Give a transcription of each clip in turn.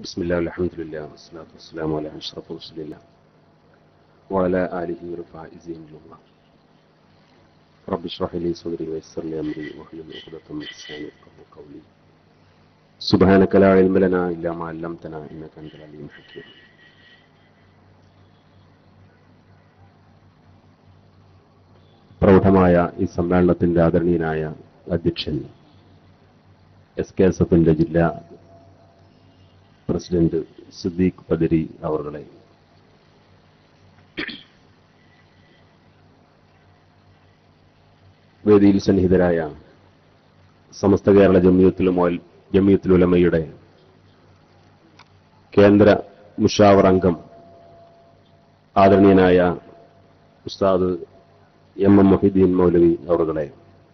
بسم الله والحمد لله والصلاة والسلام على أشرف رسول الله وعلى آله والفائزين الله رب اشرح لي صدري ويسر لي أمري واحلل عقدة من لساني يفقهوا قولي سبحانك لا علم لنا إلا ما علمتنا إنك أنت العليم الحكيم പ്രൗഢമായ ഈ സമ്മേളനത്തിന്റെ ആദരണീയനായ അധ്യക്ഷൻ എസ് കെ എസ് എഫിന്റെ ജില്ലാ പ്രസിഡന്റ് സിദ്ദീഖ് പദരി അവരുടെ വേദിയിൽ സന്നിഹിതരായ സമസ്ത കേരള ജമിയത്തുൽ ജമിയത്തുൽ ഉലമയുടെ കേന്ദ്ര മുഷാവർ അംഗം ആദരണീയനായ ഉസ്താദ് എം എം മൊഹിദ്ദീൻ മൗലവി അവറുകളെ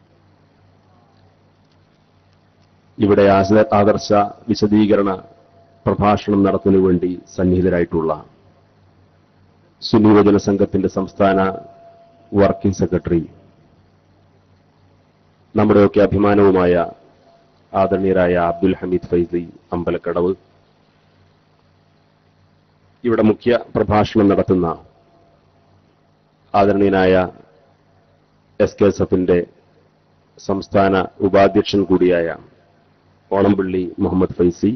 ഇവിടെ ആശ- ആദർശ വിശദീകരണ പ്രഭാഷണം നടത്തുന്നതിനു വേണ്ടി സന്നിഹിതരായിട്ടുള്ള സുന്നി യുവജന സംഘത്തിന്റെ സംസ്ഥാന വർക്കിംഗ് സെക്രട്ടറി നമ്മുടെയൊക്കെ അഭിമാനവുമായ ആദരണീയരായ അബ്ദുൽ ഹമീദ് ഫൈസി അമ്പലക്കടവ് ഇവിടെ മുഖ്യ പ്രഭാഷണം നടത്തുന്ന ആദരണീയനായ എസ് കെ എസ് എഫിന്റെ സംസ്ഥാന ഉപാധ്യക്ഷൻ കൂടിയായ Olampalli Muhammad Faizy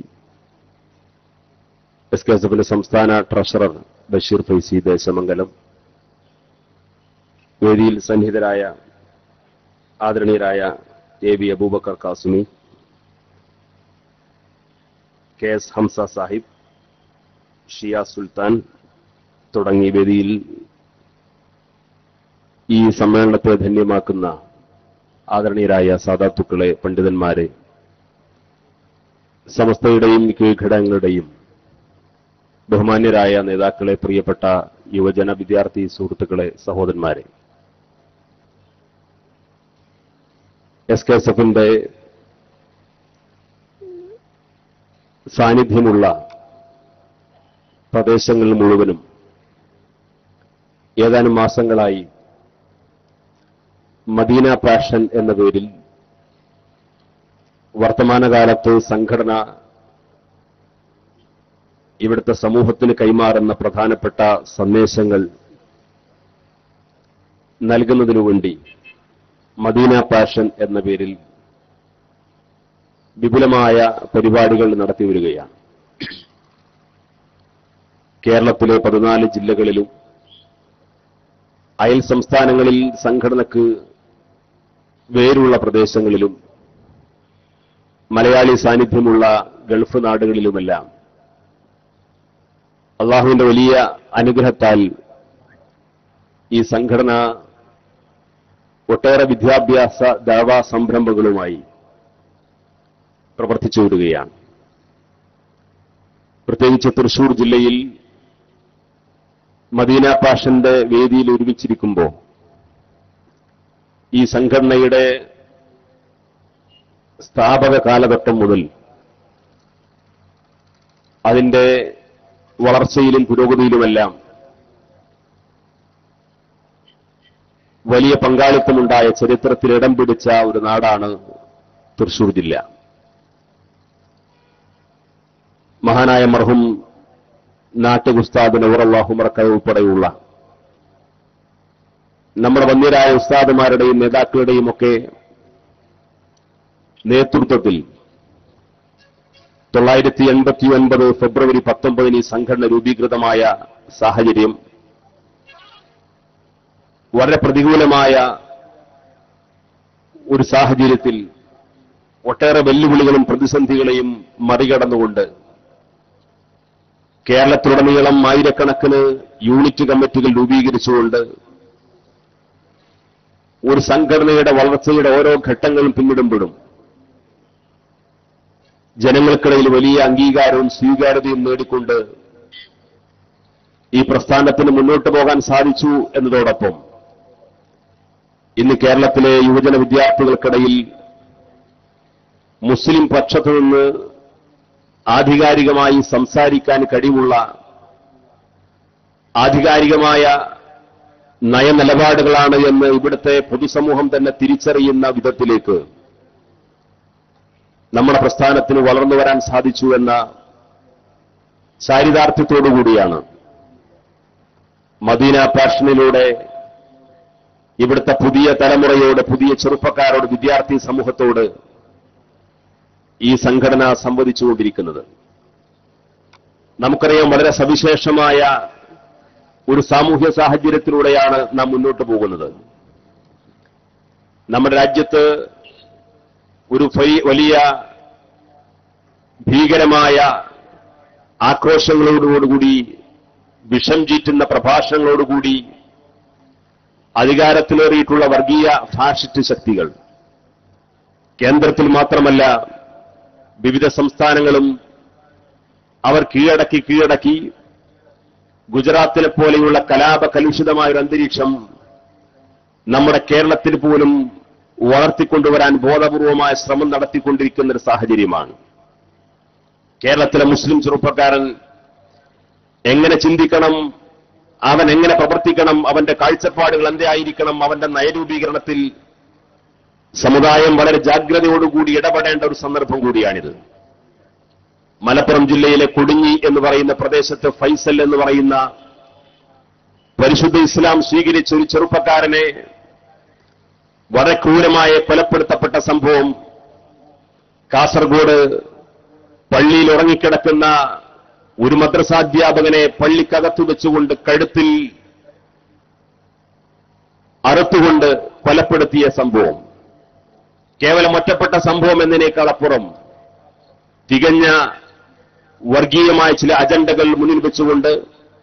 S K S എഫിന്റെ സംസ്ഥാന ട്രഷറർ ബഷീർ ഫൈസി ദേശമംഗലം വേദിയിൽ സന്നിഹിതരായ ആദരണീയരായ A B Abubakar Qasimi K S Hamza Sahib Shiya Sultan തുടങ്ങി വേദിയിൽ ഈ സമ്മേളനത്തെ ധന്യമാക്കുന്ന ആദരണീയരായ സാധാത്തുക്കളെ പണ്ഡിതന്മാരെ സമസ്തയുടെയും കീഴ്ഘടകങ്ങളുടെയും ബഹുമാന്യരായ നേതാക്കളെ പ്രിയപ്പെട്ട യുവജന വിദ്യാർത്ഥി സുഹൃത്തുക്കളെ സഹോദരന്മാരെ എസ് കെ എസ് എഫിന്റെ സാന്നിധ്യമുള്ള പ്രദേശങ്ങളിൽ മുഴുവനും ഏതാനും മാസങ്ങളായി മദീന പാഷൻ എന്ന പേരിൽ വർത്തമാനകാലത്ത് സംഘടന ഇവിടുത്തെ സമൂഹത്തിന് കൈമാറുന്ന പ്രധാനപ്പെട്ട സന്ദേശങ്ങൾ നൽകുന്നതിനു വേണ്ടി മദീന പാഷൻ എന്ന പേരിൽ വിപുലമായ പരിപാടികൾ നടത്തി വരികയാണ് കേരളത്തിലെ പതിനാല് ജില്ലകളിലും അയൽ സംസ്ഥാനങ്ങളിൽ സംഘടനക്ക് വേരുള്ള പ്രദേശങ്ങളിലും മലയാളി സാന്നിധ്യമുള്ള ഗൾഫ് നാടുകളിലുമെല്ലാം അള്ളാഹുവിന്റെ വലിയ അനുഗ്രഹത്താൽ ഈ സംഘടന ഒട്ടേറെ വിദ്യാഭ്യാസ ദാവാ സംരംഭങ്ങളുമായി പ്രവർത്തിച്ചു വിടുകയാണ് പ്രത്യേകിച്ച് തൃശൂർ ജില്ലയിൽ മദീന പാഷന്റെ വേദിയിൽ ഒരുമിച്ചിരിക്കുമ്പോൾ ഈ സംഘടനയുടെ സ്ഥാപക കാലഘട്ടം മുതൽ അതിന്റെ വളർച്ചയിലും പുരോഗതിയിലുമെല്ലാം വലിയ പങ്കാളിത്തമുണ്ടായ ചരിത്രത്തിൽ ഇടം പിടിച്ച ഒരു നാടാണ് തൃശൂർ ജില്ല മഹാനായ മർഹും നാട്ടുകുസ്താദ് നവറല്ലാഹു മറക്ക ഉൾപ്പെടെയുള്ള നമ്മുടെ വന്യരായ ഉസ്താദുമാരുടെയും നേതാക്കളുടെയും ഒക്കെ നേതൃത്വത്തിൽ തൊള്ളായിരത്തി എൺപത്തി ഒൻപത് ഫെബ്രുവരി പത്തൊമ്പതിന് ഈ സംഘടന രൂപീകൃതമായ സാഹചര്യം വളരെ പ്രതികൂലമായ ഒരു സാഹചര്യത്തിൽ ഒട്ടേറെ വെല്ലുവിളികളും പ്രതിസന്ധികളെയും മറികടന്നുകൊണ്ട് കേരളത്തിലുടനീളം ആയിരക്കണക്കിന് യൂണിറ്റ് കമ്മിറ്റികൾ രൂപീകരിച്ചുകൊണ്ട് ഒരു സംഘടനയുടെ വളർച്ചയുടെ ഓരോ ഘട്ടങ്ങളും പിന്നിടുമ്പോഴും ജനങ്ങൾക്കിടയിൽ വലിയ അംഗീകാരവും സ്വീകാര്യതയും നേടിക്കൊണ്ട് ഈ പ്രസ്ഥാനത്തിന് മുന്നോട്ട് പോകാൻ സാധിച്ചു എന്നതോടൊപ്പം ഇന്ന് കേരളത്തിലെ യുവജന വിദ്യാർത്ഥികൾക്കിടയിൽ മുസ്ലിം പക്ഷത്തു നിന്ന് ആധികാരികമായി സംസാരിക്കാൻ കഴിവുള്ള ആധികാരികമായ നയനിലപാടുകളാണ് എന്ന് ഇവിടുത്തെ പൊതുസമൂഹം തന്നെ തിരിച്ചറിയുന്ന വിധത്തിലേക്ക് നമ്മുടെ പ്രസ്ഥാനത്തിന് വളർന്നു വരാൻ സാധിച്ചു എന്ന ചാരിതാർത്ഥ്യത്തോടുകൂടിയാണ് മദീന പാഷനിലൂടെ ഇവിടുത്തെ പുതിയ തലമുറയോട് പുതിയ ചെറുപ്പക്കാരോട് വിദ്യാർത്ഥി സമൂഹത്തോട് ഈ സംഘടന സംവദിച്ചുകൊണ്ടിരിക്കുന്നത് നമുക്കറിയാം വളരെ സവിശേഷമായ ഒരു സാമൂഹ്യ സാഹചര്യത്തിലൂടെയാണ് നാം മുന്നോട്ട് പോകുന്നത് നമ്മുടെ രാജ്യത്ത് ഒരു ഫൈ- വലിയ ഭീകരമായ ആക്രോശങ്ങളോടുകൂടി വിഷം ചീറ്റുന്ന പ്രഭാഷണങ്ങളോടുകൂടി അധികാരത്തിലേറിയിട്ടുള്ള വർഗീയ ഫാഷിസ്റ്റ് ശക്തികൾ കേന്ദ്രത്തിൽ മാത്രമല്ല വിവിധ സംസ്ഥാനങ്ങളും അവർ കീഴടക്കി കീഴടക്കി ഗുജറാത്തിനെ പോലെയുള്ള കലാപ കലുഷിതമായ ഒരു അന്തരീക്ഷം നമ്മുടെ കേരളത്തിൽ പോലും വളർത്തിക്കൊണ്ടുവരാൻ ബോധപൂർവമായ ശ്രമം നടത്തിക്കൊണ്ടിരിക്കുന്ന ഒരു സാഹചര്യമാണ് കേരളത്തിലെ മുസ്ലിം ചെറുപ്പക്കാരൻ എങ്ങനെ ചിന്തിക്കണം അവൻ എങ്ങനെ പ്രവർത്തിക്കണം അവന്റെ കാഴ്ചപ്പാടുകൾ എന്തായിരിക്കണം അവന്റെ നയരൂപീകരണത്തിൽ സമുദായം വളരെ ജാഗ്രതയോടുകൂടി ഇടപെടേണ്ട ഒരു സന്ദർഭം കൂടിയാണിത് മലപ്പുറം ജില്ലയിലെ കൊടിഞ്ഞി എന്ന് പറയുന്ന പ്രദേശത്ത് ഫൈസൽ എന്ന് പറയുന്ന പരിശുദ്ധ ഇസ്ലാം സ്വീകരിച്ച ഒരു ചെറുപ്പക്കാരനെ വളരെ ക്രൂരമായി കൊലപ്പെടുത്തപ്പെട്ട സംഭവം കാസർഗോഡ് പള്ളിയിൽ ഉറങ്ങിക്കിടക്കുന്ന ഒരു മദ്രസാധ്യാപകനെ പള്ളിക്കകത്തു വെച്ചുകൊണ്ട് കഴുത്തിൽ അറുത്തുകൊണ്ട് കൊലപ്പെടുത്തിയ സംഭവം കേവലം ഒറ്റപ്പെട്ട സംഭവം എന്നതിനേക്കാൾ അപ്പുറം തികഞ്ഞ വർഗീയമായ ചില അജണ്ടകൾ മുന്നിൽ വെച്ചുകൊണ്ട്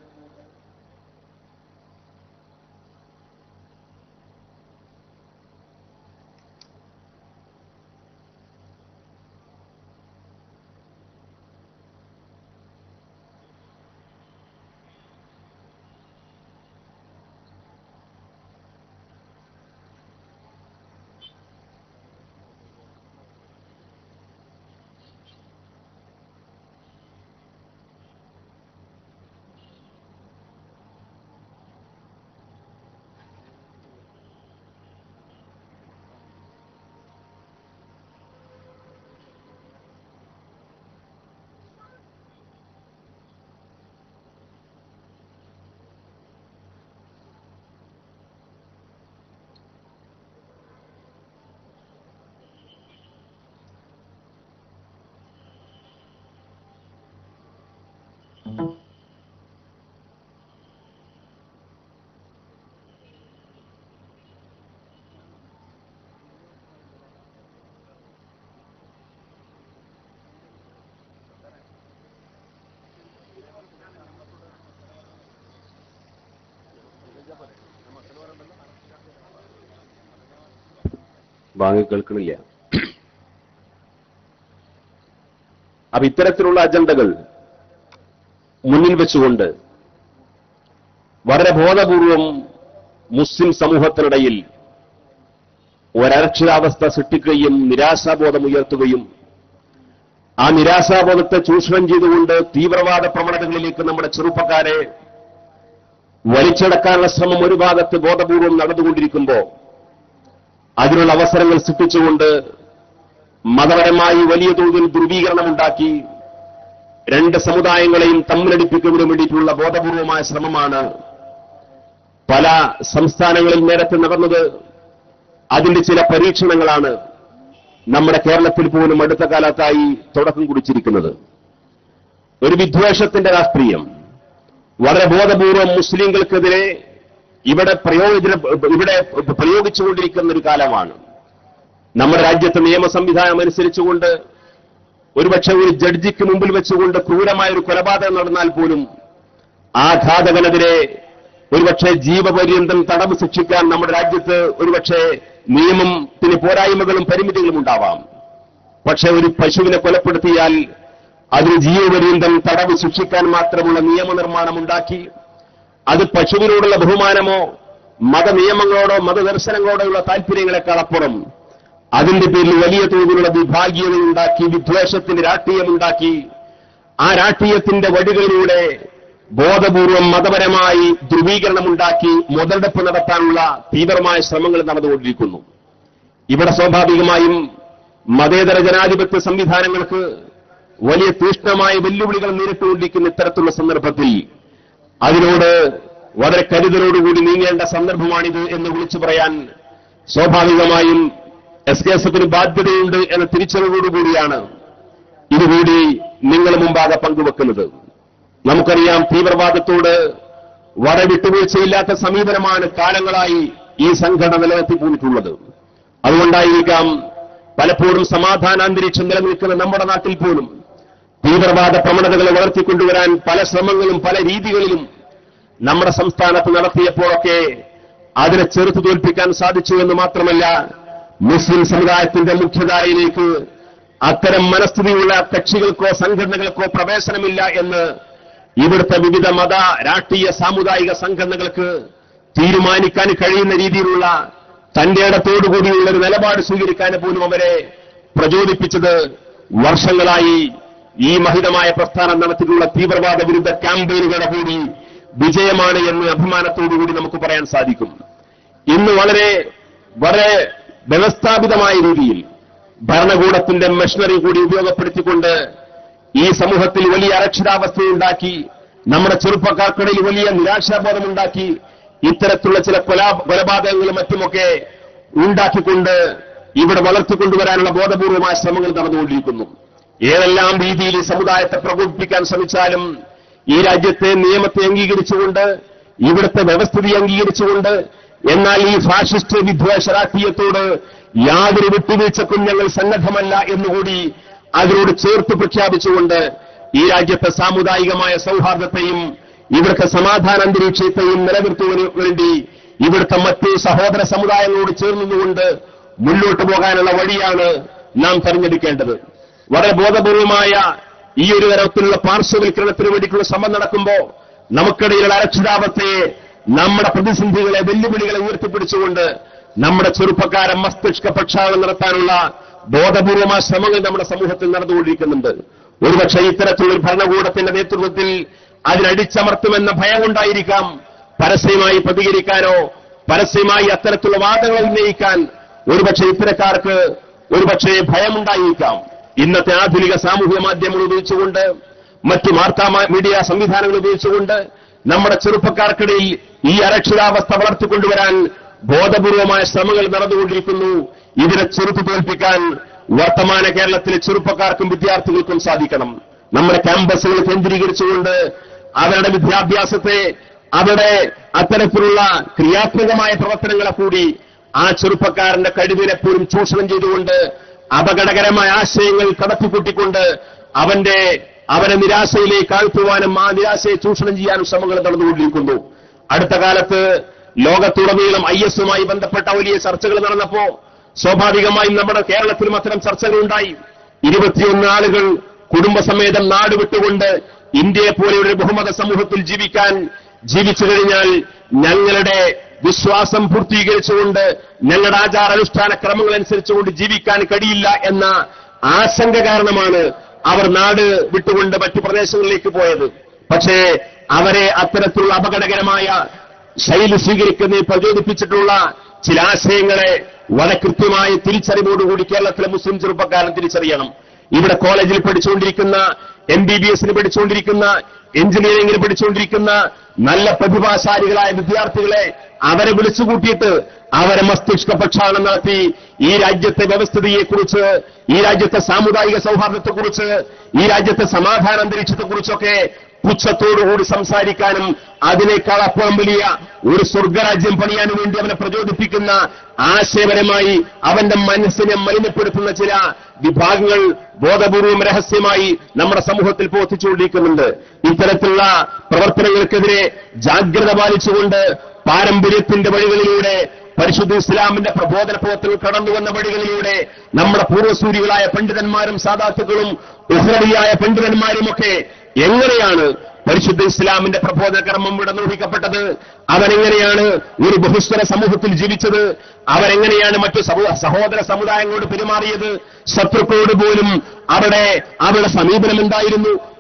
വാങ്ങി കേൾക്കണില്ല അപ്പൊ ഇത്തരത്തിലുള്ള അജണ്ടകൾ മുന്നിൽ വെച്ചുകൊണ്ട് വളരെ ബോധപൂർവം മുസ്ലിം സമൂഹത്തിനിടയിൽ ഒരരക്ഷിതാവസ്ഥ സൃഷ്ടിക്കുകയും നിരാശാബോധം ഉയർത്തുകയും ആ നിരാശാബോധത്തെ ചൂഷണം ചെയ്തുകൊണ്ട് തീവ്രവാദ പ്രവണതകളിലേക്ക് നമ്മുടെ ചെറുപ്പക്കാരെ വലിച്ചടക്കാനുള്ള ശ്രമം ഒരു ഭാഗത്ത് ബോധപൂർവം നടന്നുകൊണ്ടിരിക്കുമ്പോൾ അതിനുള്ള അവസരങ്ങൾ സൃഷ്ടിച്ചുകൊണ്ട് മതപരമായി വലിയ തോതിൽ ധ്രുവീകരണമുണ്ടാക്കി രണ്ട് സമുദായങ്ങളെയും തമ്മിലടിപ്പിക്കുന്നതിന് വേണ്ടിയിട്ടുള്ള ബോധപൂർവമായ ശ്രമമാണ് പല സംസ്ഥാനങ്ങളിൽ നേരത്തെ നടന്നത് അതിന്റെ ചില പരീക്ഷണങ്ങളാണ് നമ്മുടെ കേരളത്തിൽ പോലും അടുത്ത കാലത്തായി തുടക്കം കുറിച്ചിരിക്കുന്നത് ഒരു വിദ്വേഷത്തിന്റെ രാഷ്ട്രീയം വളരെ ബോധപൂർവം മുസ്ലിങ്ങൾക്കെതിരെ ഇവിടെ പ്രയോജന ഇവിടെ പ്രയോഗിച്ചുകൊണ്ടിരിക്കുന്ന ഒരു കാലമാണ് നമ്മുടെ രാജ്യത്തെ നിയമ സംവിധാനം അനുസരിച്ചുകൊണ്ട് ഒരുപക്ഷെ ഒരു ജഡ്ജിക്ക് മുമ്പിൽ വെച്ചുകൊണ്ട് ക്രൂരമായ ഒരു കൊലപാതകം നടന്നാൽ പോലും ആ ഘാതകനെതിരെ ഒരുപക്ഷെ ജീവപര്യന്തം തടവ് ശിക്ഷിക്കാൻ നമ്മുടെ രാജ്യത്ത് ഒരുപക്ഷെ നിയമത്തിന് പോരായ്മകളും പരിമിതികളും ഉണ്ടാവാം പക്ഷെ ഒരു പശുവിനെ കൊലപ്പെടുത്തിയാൽ അതിന് ജീവപര്യന്തം തടവ് ശിക്ഷിക്കാൻ മാത്രമുള്ള നിയമനിർമ്മാണം ഉണ്ടാക്കി അത് പശുവിനോടുള്ള ബഹുമാനമോ മതനിയമങ്ങളോടോ മതദർശനങ്ങളോടുള്ള താല്പര്യങ്ങളെക്കാൾ അപ്പുറം അതിന്റെ പേരിൽ വലിയ തോതിലുള്ള വിഭാഗീയതയുണ്ടാക്കി വിദ്വേഷത്തിന്റെ രാഷ്ട്രീയമുണ്ടാക്കി ആ രാഷ്ട്രീയത്തിന്റെ വഴികളിലൂടെ ബോധപൂർവം മതപരമായി ധ്രുവീകരണമുണ്ടാക്കി മുതലെടുപ്പ് നടത്താനുള്ള തീവ്രമായ ശ്രമങ്ങൾ നടന്നുകൊണ്ടിരിക്കുന്നു ഇവിടെ സ്വാഭാവികമായും മതേതര ജനാധിപത്യ സംവിധാനങ്ങൾക്ക് വലിയ തീഷ്ണമായ വെല്ലുവിളികൾ നേരിട്ടുകൊണ്ടിരിക്കുന്ന ഇത്തരത്തിലുള്ള സന്ദർഭത്തിൽ അതിനോട് വളരെ കരുതലോടുകൂടി നീങ്ങേണ്ട സന്ദർഭമാണിത് എന്ന് വിളിച്ചു പറയാൻ സ്വാഭാവികമായും എസ് കെ എസ് എഫിന് ബാധ്യതയുണ്ട് എന്ന തിരിച്ചറിവോടുകൂടിയാണ് ഇതുകൂടി നിങ്ങൾ മുമ്പാകെ പങ്കുവെക്കുന്നത് നമുക്കറിയാം തീവ്രവാദത്തോട് വളരെ വിട്ടുവീഴ്ചയില്ലാത്ത സമീപനമാണ് കാലങ്ങളായി ഈ സംഘടന നിലനിർത്തി പോന്നിട്ടുള്ളത് അതുകൊണ്ടായിരിക്കാം പലപ്പോഴും സമാധാനാന്തരീക്ഷം നിലനിൽക്കുന്ന നമ്മുടെ നാട്ടിൽ പോലും തീവ്രവാദ പ്രവണതകളെ വളർത്തിക്കൊണ്ടുവരാൻ പല ശ്രമങ്ങളും പല രീതികളിലും നമ്മുടെ സംസ്ഥാനത്ത് നടത്തിയപ്പോഴൊക്കെ അതിനെ ചെറുത്തു തോൽപ്പിക്കാൻ സാധിച്ചു എന്ന് മാത്രമല്ല മുസ്ലിം സമുദായത്തിന്റെ മുഖ്യധാരയിലേക്ക് അത്തരം മനസ്ഥിതിയുള്ള കക്ഷികൾക്കോ സംഘടനകൾക്കോ പ്രവേശനമില്ല എന്ന് ഇവിടുത്തെ വിവിധ മത രാഷ്ട്രീയ സാമുദായിക സംഘടനകൾക്ക് തീരുമാനിക്കാൻ കഴിയുന്ന രീതിയിലുള്ള തന്റെ ഇടത്തോടുകൂടിയുള്ള ഒരു നിലപാട് സ്വീകരിക്കാൻ പോലും അവരെ പ്രചോദിപ്പിച്ചത് വർഷങ്ങളായി ഈ മഹിതമായ പ്രസ്ഥാനം നടത്തിയിട്ടുള്ള തീവ്രവാദ വിരുദ്ധ ക്യാമ്പയിനുകളുടെ കൂടി വിജയമാണ് എന്ന് അഭിമാനത്തോടുകൂടി നമുക്ക് പറയാൻ സാധിക്കും ഇന്ന് വളരെ വളരെ വ്യവസ്ഥാപിതമായ രീതിയിൽ ഭരണകൂടത്തിന്റെ മെഷീനറി കൂടി ഉപയോഗപ്പെടുത്തിക്കൊണ്ട് ഈ സമൂഹത്തിൽ വലിയ അരക്ഷിതാവസ്ഥയുണ്ടാക്കി നമ്മുടെ ചെറുപ്പക്കാർക്കിടയിൽ വലിയ നിരാശാബോധമുണ്ടാക്കി ഇത്തരത്തിലുള്ള ചില കൊലാ കൊലപാതകങ്ങളും മറ്റുമൊക്കെ ഉണ്ടാക്കിക്കൊണ്ട് ഇവിടെ വളർത്തിക്കൊണ്ടുവരാനുള്ള ബോധപൂർവമായ ശ്രമങ്ങൾ നടന്നുകൊണ്ടിരിക്കുന്നു ഏതെല്ലാം രീതിയിൽ ഈ സമുദായത്തെ പ്രകോപിപ്പിക്കാൻ ശ്രമിച്ചാലും ഈ രാജ്യത്തെ നിയമത്തെ അംഗീകരിച്ചുകൊണ്ട് ഇവിടുത്തെ വ്യവസ്ഥിതി അംഗീകരിച്ചുകൊണ്ട് എന്നാൽ ഈ ഫാഷിസ്റ്റ് വിദ്വേഷ രാഷ്ട്രീയത്തോട് യാതൊരു വിട്ടുവീഴ്ചക്കും ഞങ്ങൾ സന്നദ്ധമല്ല എന്നുകൂടി അതിനോട് ചേർത്ത് പ്രഖ്യാപിച്ചുകൊണ്ട് ഈ രാജ്യത്തെ സാമുദായികമായ സൗഹാർദ്ദത്തെയും ഇവിടുത്തെ സമാധാന അന്തരീക്ഷത്തെയും നിലനിർത്തുന്നതിന് വേണ്ടി ഇവിടുത്തെ മറ്റ് സഹോദര സമുദായങ്ങളോട് ചേർന്നുകൊണ്ട് മുന്നോട്ട് പോകാനുള്ള വഴിയാണ് നാം തെരഞ്ഞെടുക്കേണ്ടത് വളരെ ബോധപൂർവമായ ഈ ഒരു തരത്തിലുള്ള പാർശ്വവൽക്കരണത്തിന് വേണ്ടിയിട്ടുള്ള ശ്രമം നടക്കുമ്പോ നമുക്കിടയിലുള്ള അരക്ഷിതാവസ്ഥയെ നമ്മുടെ പ്രതിസന്ധികളെ വെല്ലുവിളികളെ ഉയർത്തിപ്പിടിച്ചുകൊണ്ട് നമ്മുടെ ചെറുപ്പക്കാരെ മസ്തിഷ്ക പ്രക്ഷാളനം നടത്താനുള്ള ബോധപൂർവമായ ശ്രമങ്ങൾ നമ്മുടെ സമൂഹത്തിൽ നടന്നുകൊണ്ടിരിക്കുന്നുണ്ട് ഒരുപക്ഷെ ഇത്തരത്തിലുള്ള ഒരു ഭരണകൂടത്തിന്റെ നേതൃത്വത്തിൽ അതിനടിച്ചമർത്തുമെന്ന ഭയം കൊണ്ടായിരിക്കാം പരസ്യമായി പ്രതികരിക്കാനോ പരസ്യമായി അത്തരത്തിലുള്ള വാദങ്ങൾ ഉന്നയിക്കാൻ ഒരുപക്ഷെ ഇത്തരക്കാർക്ക് ഒരുപക്ഷെ ഭയമുണ്ടായിരിക്കാം ഇന്നത്തെ ആധുനിക സാമൂഹ്യ മാധ്യമങ്ങൾ ഉപയോഗിച്ചുകൊണ്ട് മറ്റ് വാർത്താ മാ- മീഡിയ സംവിധാനങ്ങൾ ഉപയോഗിച്ചുകൊണ്ട് നമ്മുടെ ചെറുപ്പക്കാർക്കിടയിൽ ഈ അരക്ഷിതാവസ്ഥ വളർത്തിക്കൊണ്ടുവരാൻ ബോധപൂർവമായ ശ്രമങ്ങൾ നടന്നുകൊണ്ടിരിക്കുന്നു ഇതിനെ ചെറുത്തു തോൽപ്പിക്കാൻ വർത്തമാന കേരളത്തിലെ ചെറുപ്പക്കാർക്കും വിദ്യാർത്ഥികൾക്കും സാധിക്കണം നമ്മുടെ ക്യാമ്പസുകൾ കേന്ദ്രീകരിച്ചുകൊണ്ട് അവരുടെ വിദ്യാഭ്യാസത്തെ അവരുടെ അത്തരത്തിലുള്ള ക്രിയാത്മകമായ പ്രവർത്തനങ്ങളെ കൂടി ആ ചെറുപ്പക്കാരന്റെ കഴിവിനെ പോലും ചൂഷണം ചെയ്തുകൊണ്ട് അപകടകരമായ ആശയങ്ങൾ കടത്തിക്കൂട്ടിക്കൊണ്ട് അവന്റെ അവരെ നിരാശയിലേക്ക് ആഴ്ത്തുവാനും ആ നിരാശയെ ചൂഷണം ചെയ്യാനും ശ്രമങ്ങൾ നടന്നുകൊണ്ടിരിക്കുന്നു അടുത്ത കാലത്ത് ലോകത്തുടനീളം ഐ എസുമായി ബന്ധപ്പെട്ട വലിയ ചർച്ചകൾ നടന്നപ്പോ സ്വാഭാവികമായും നമ്മുടെ കേരളത്തിലും അത്തരം ചർച്ചകൾ ഉണ്ടായി ഇരുപത്തിയൊന്ന് ആളുകൾ കുടുംബസമേതം നാട് വിട്ടുകൊണ്ട് ഇന്ത്യയെ പോലെയുള്ള ഒരു ബഹുമത സമൂഹത്തിൽ ജീവിക്കാൻ ജീവിച്ചു കഴിഞ്ഞാൽ ഞങ്ങളുടെ വിശ്വാസം പൂർത്തീകരിച്ചുകൊണ്ട് ഞങ്ങളുടെ ആചാര അനുഷ്ഠാന ക്രമങ്ങൾ അനുസരിച്ചുകൊണ്ട് ജീവിക്കാൻ കഴിയില്ല എന്ന ആശങ്ക കാരണമാണ് അവർ നാട് വിട്ടുകൊണ്ട് മറ്റു പ്രദേശങ്ങളിലേക്ക് പോയത് പക്ഷേ അവരെ അത്തരത്തിലുള്ള അപകടകരമായ ശൈലി സ്വീകരിക്കുന്നതിൽ പ്രചോദിപ്പിച്ചിട്ടുള്ള ചില ആശയങ്ങളെ വളരെ കൃത്യമായ തിരിച്ചറിവോടുകൂടി കേരളത്തിലെ മുസ്ലിം ചെറുപ്പക്കാരൻ തിരിച്ചറിയണം ഇവിടെ കോളേജിൽ പഠിച്ചുകൊണ്ടിരിക്കുന്ന എം ബി ബി എസിന് പഠിച്ചുകൊണ്ടിരിക്കുന്ന എഞ്ചിനീയറിംഗിന് പഠിച്ചുകൊണ്ടിരിക്കുന്ന നല്ല പ്രതിഭാശാലികളായ വിദ്യാർത്ഥികളെ അവരെ വിളിച്ചുകൂട്ടിയിട്ട് അവരെ മസ്തിഷ്ക പ്രക്ഷാളനം നടത്തി ഈ രാജ്യത്തെ വ്യവസ്ഥിതിയെക്കുറിച്ച് ഈ രാജ്യത്തെ സാമുദായിക സൗഹാർദ്ദത്തെക്കുറിച്ച് ഈ രാജ്യത്തെ സമാധാന അന്തരീക്ഷത്തെക്കുറിച്ചൊക്കെ പുച്ഛത്തോടുകൂടി സംസാരിക്കാനും അതിനേക്കാൾ അപ്പുറം വലിയ ഒരു സ്വർഗരാജ്യം പണിയാനും വേണ്ടി അവനെ പ്രചോദിപ്പിക്കുന്ന ആശയപരമായി അവന്റെ മനസ്സിനെ മലിനപ്പെടുത്തുന്ന ചില വിഭാഗങ്ങൾ ബോധപൂർവം രഹസ്യമായി നമ്മുടെ സമൂഹത്തിൽ പ്രവർത്തിച്ചുകൊണ്ടിരിക്കുന്നുണ്ട് ഇത്തരത്തിലുള്ള പ്രവർത്തനങ്ങൾക്കെതിരെ ജാഗ്രത പാലിച്ചുകൊണ്ട് പാരമ്പര്യത്തിന്റെ വഴികളിലൂടെ പരിശുദ്ധ ഇസ്ലാമിന്റെ പ്രബോധന പ്രവർത്തനങ്ങൾ കടന്നു വന്ന വഴികളിലൂടെ നമ്മുടെ പൂർവ്വസൂരികളായ പണ്ഡിതന്മാരും സാധാത്തുക്കളും ഉഹ്രവിയായ പണ്ഡിതന്മാരുമൊക്കെ എങ്ങനെയാണ് പരിശുദ്ധ ഇസ്ലാമിന്റെ പ്രബോധന കർമ്മം ഇവിടെ നിർവഹിക്കപ്പെട്ടത് അവരെങ്ങനെയാണ് ഒരു ബഹുസ്വര സമൂഹത്തിൽ ജീവിച്ചത് അവരെങ്ങനെയാണ് മറ്റു സമൂ- സഹോദര സമുദായങ്ങളോട് പെരുമാറിയത് ശത്രുക്കളോട് പോലും അവരുടെ അവരുടെ സമീപനം എന്തായിരുന്നു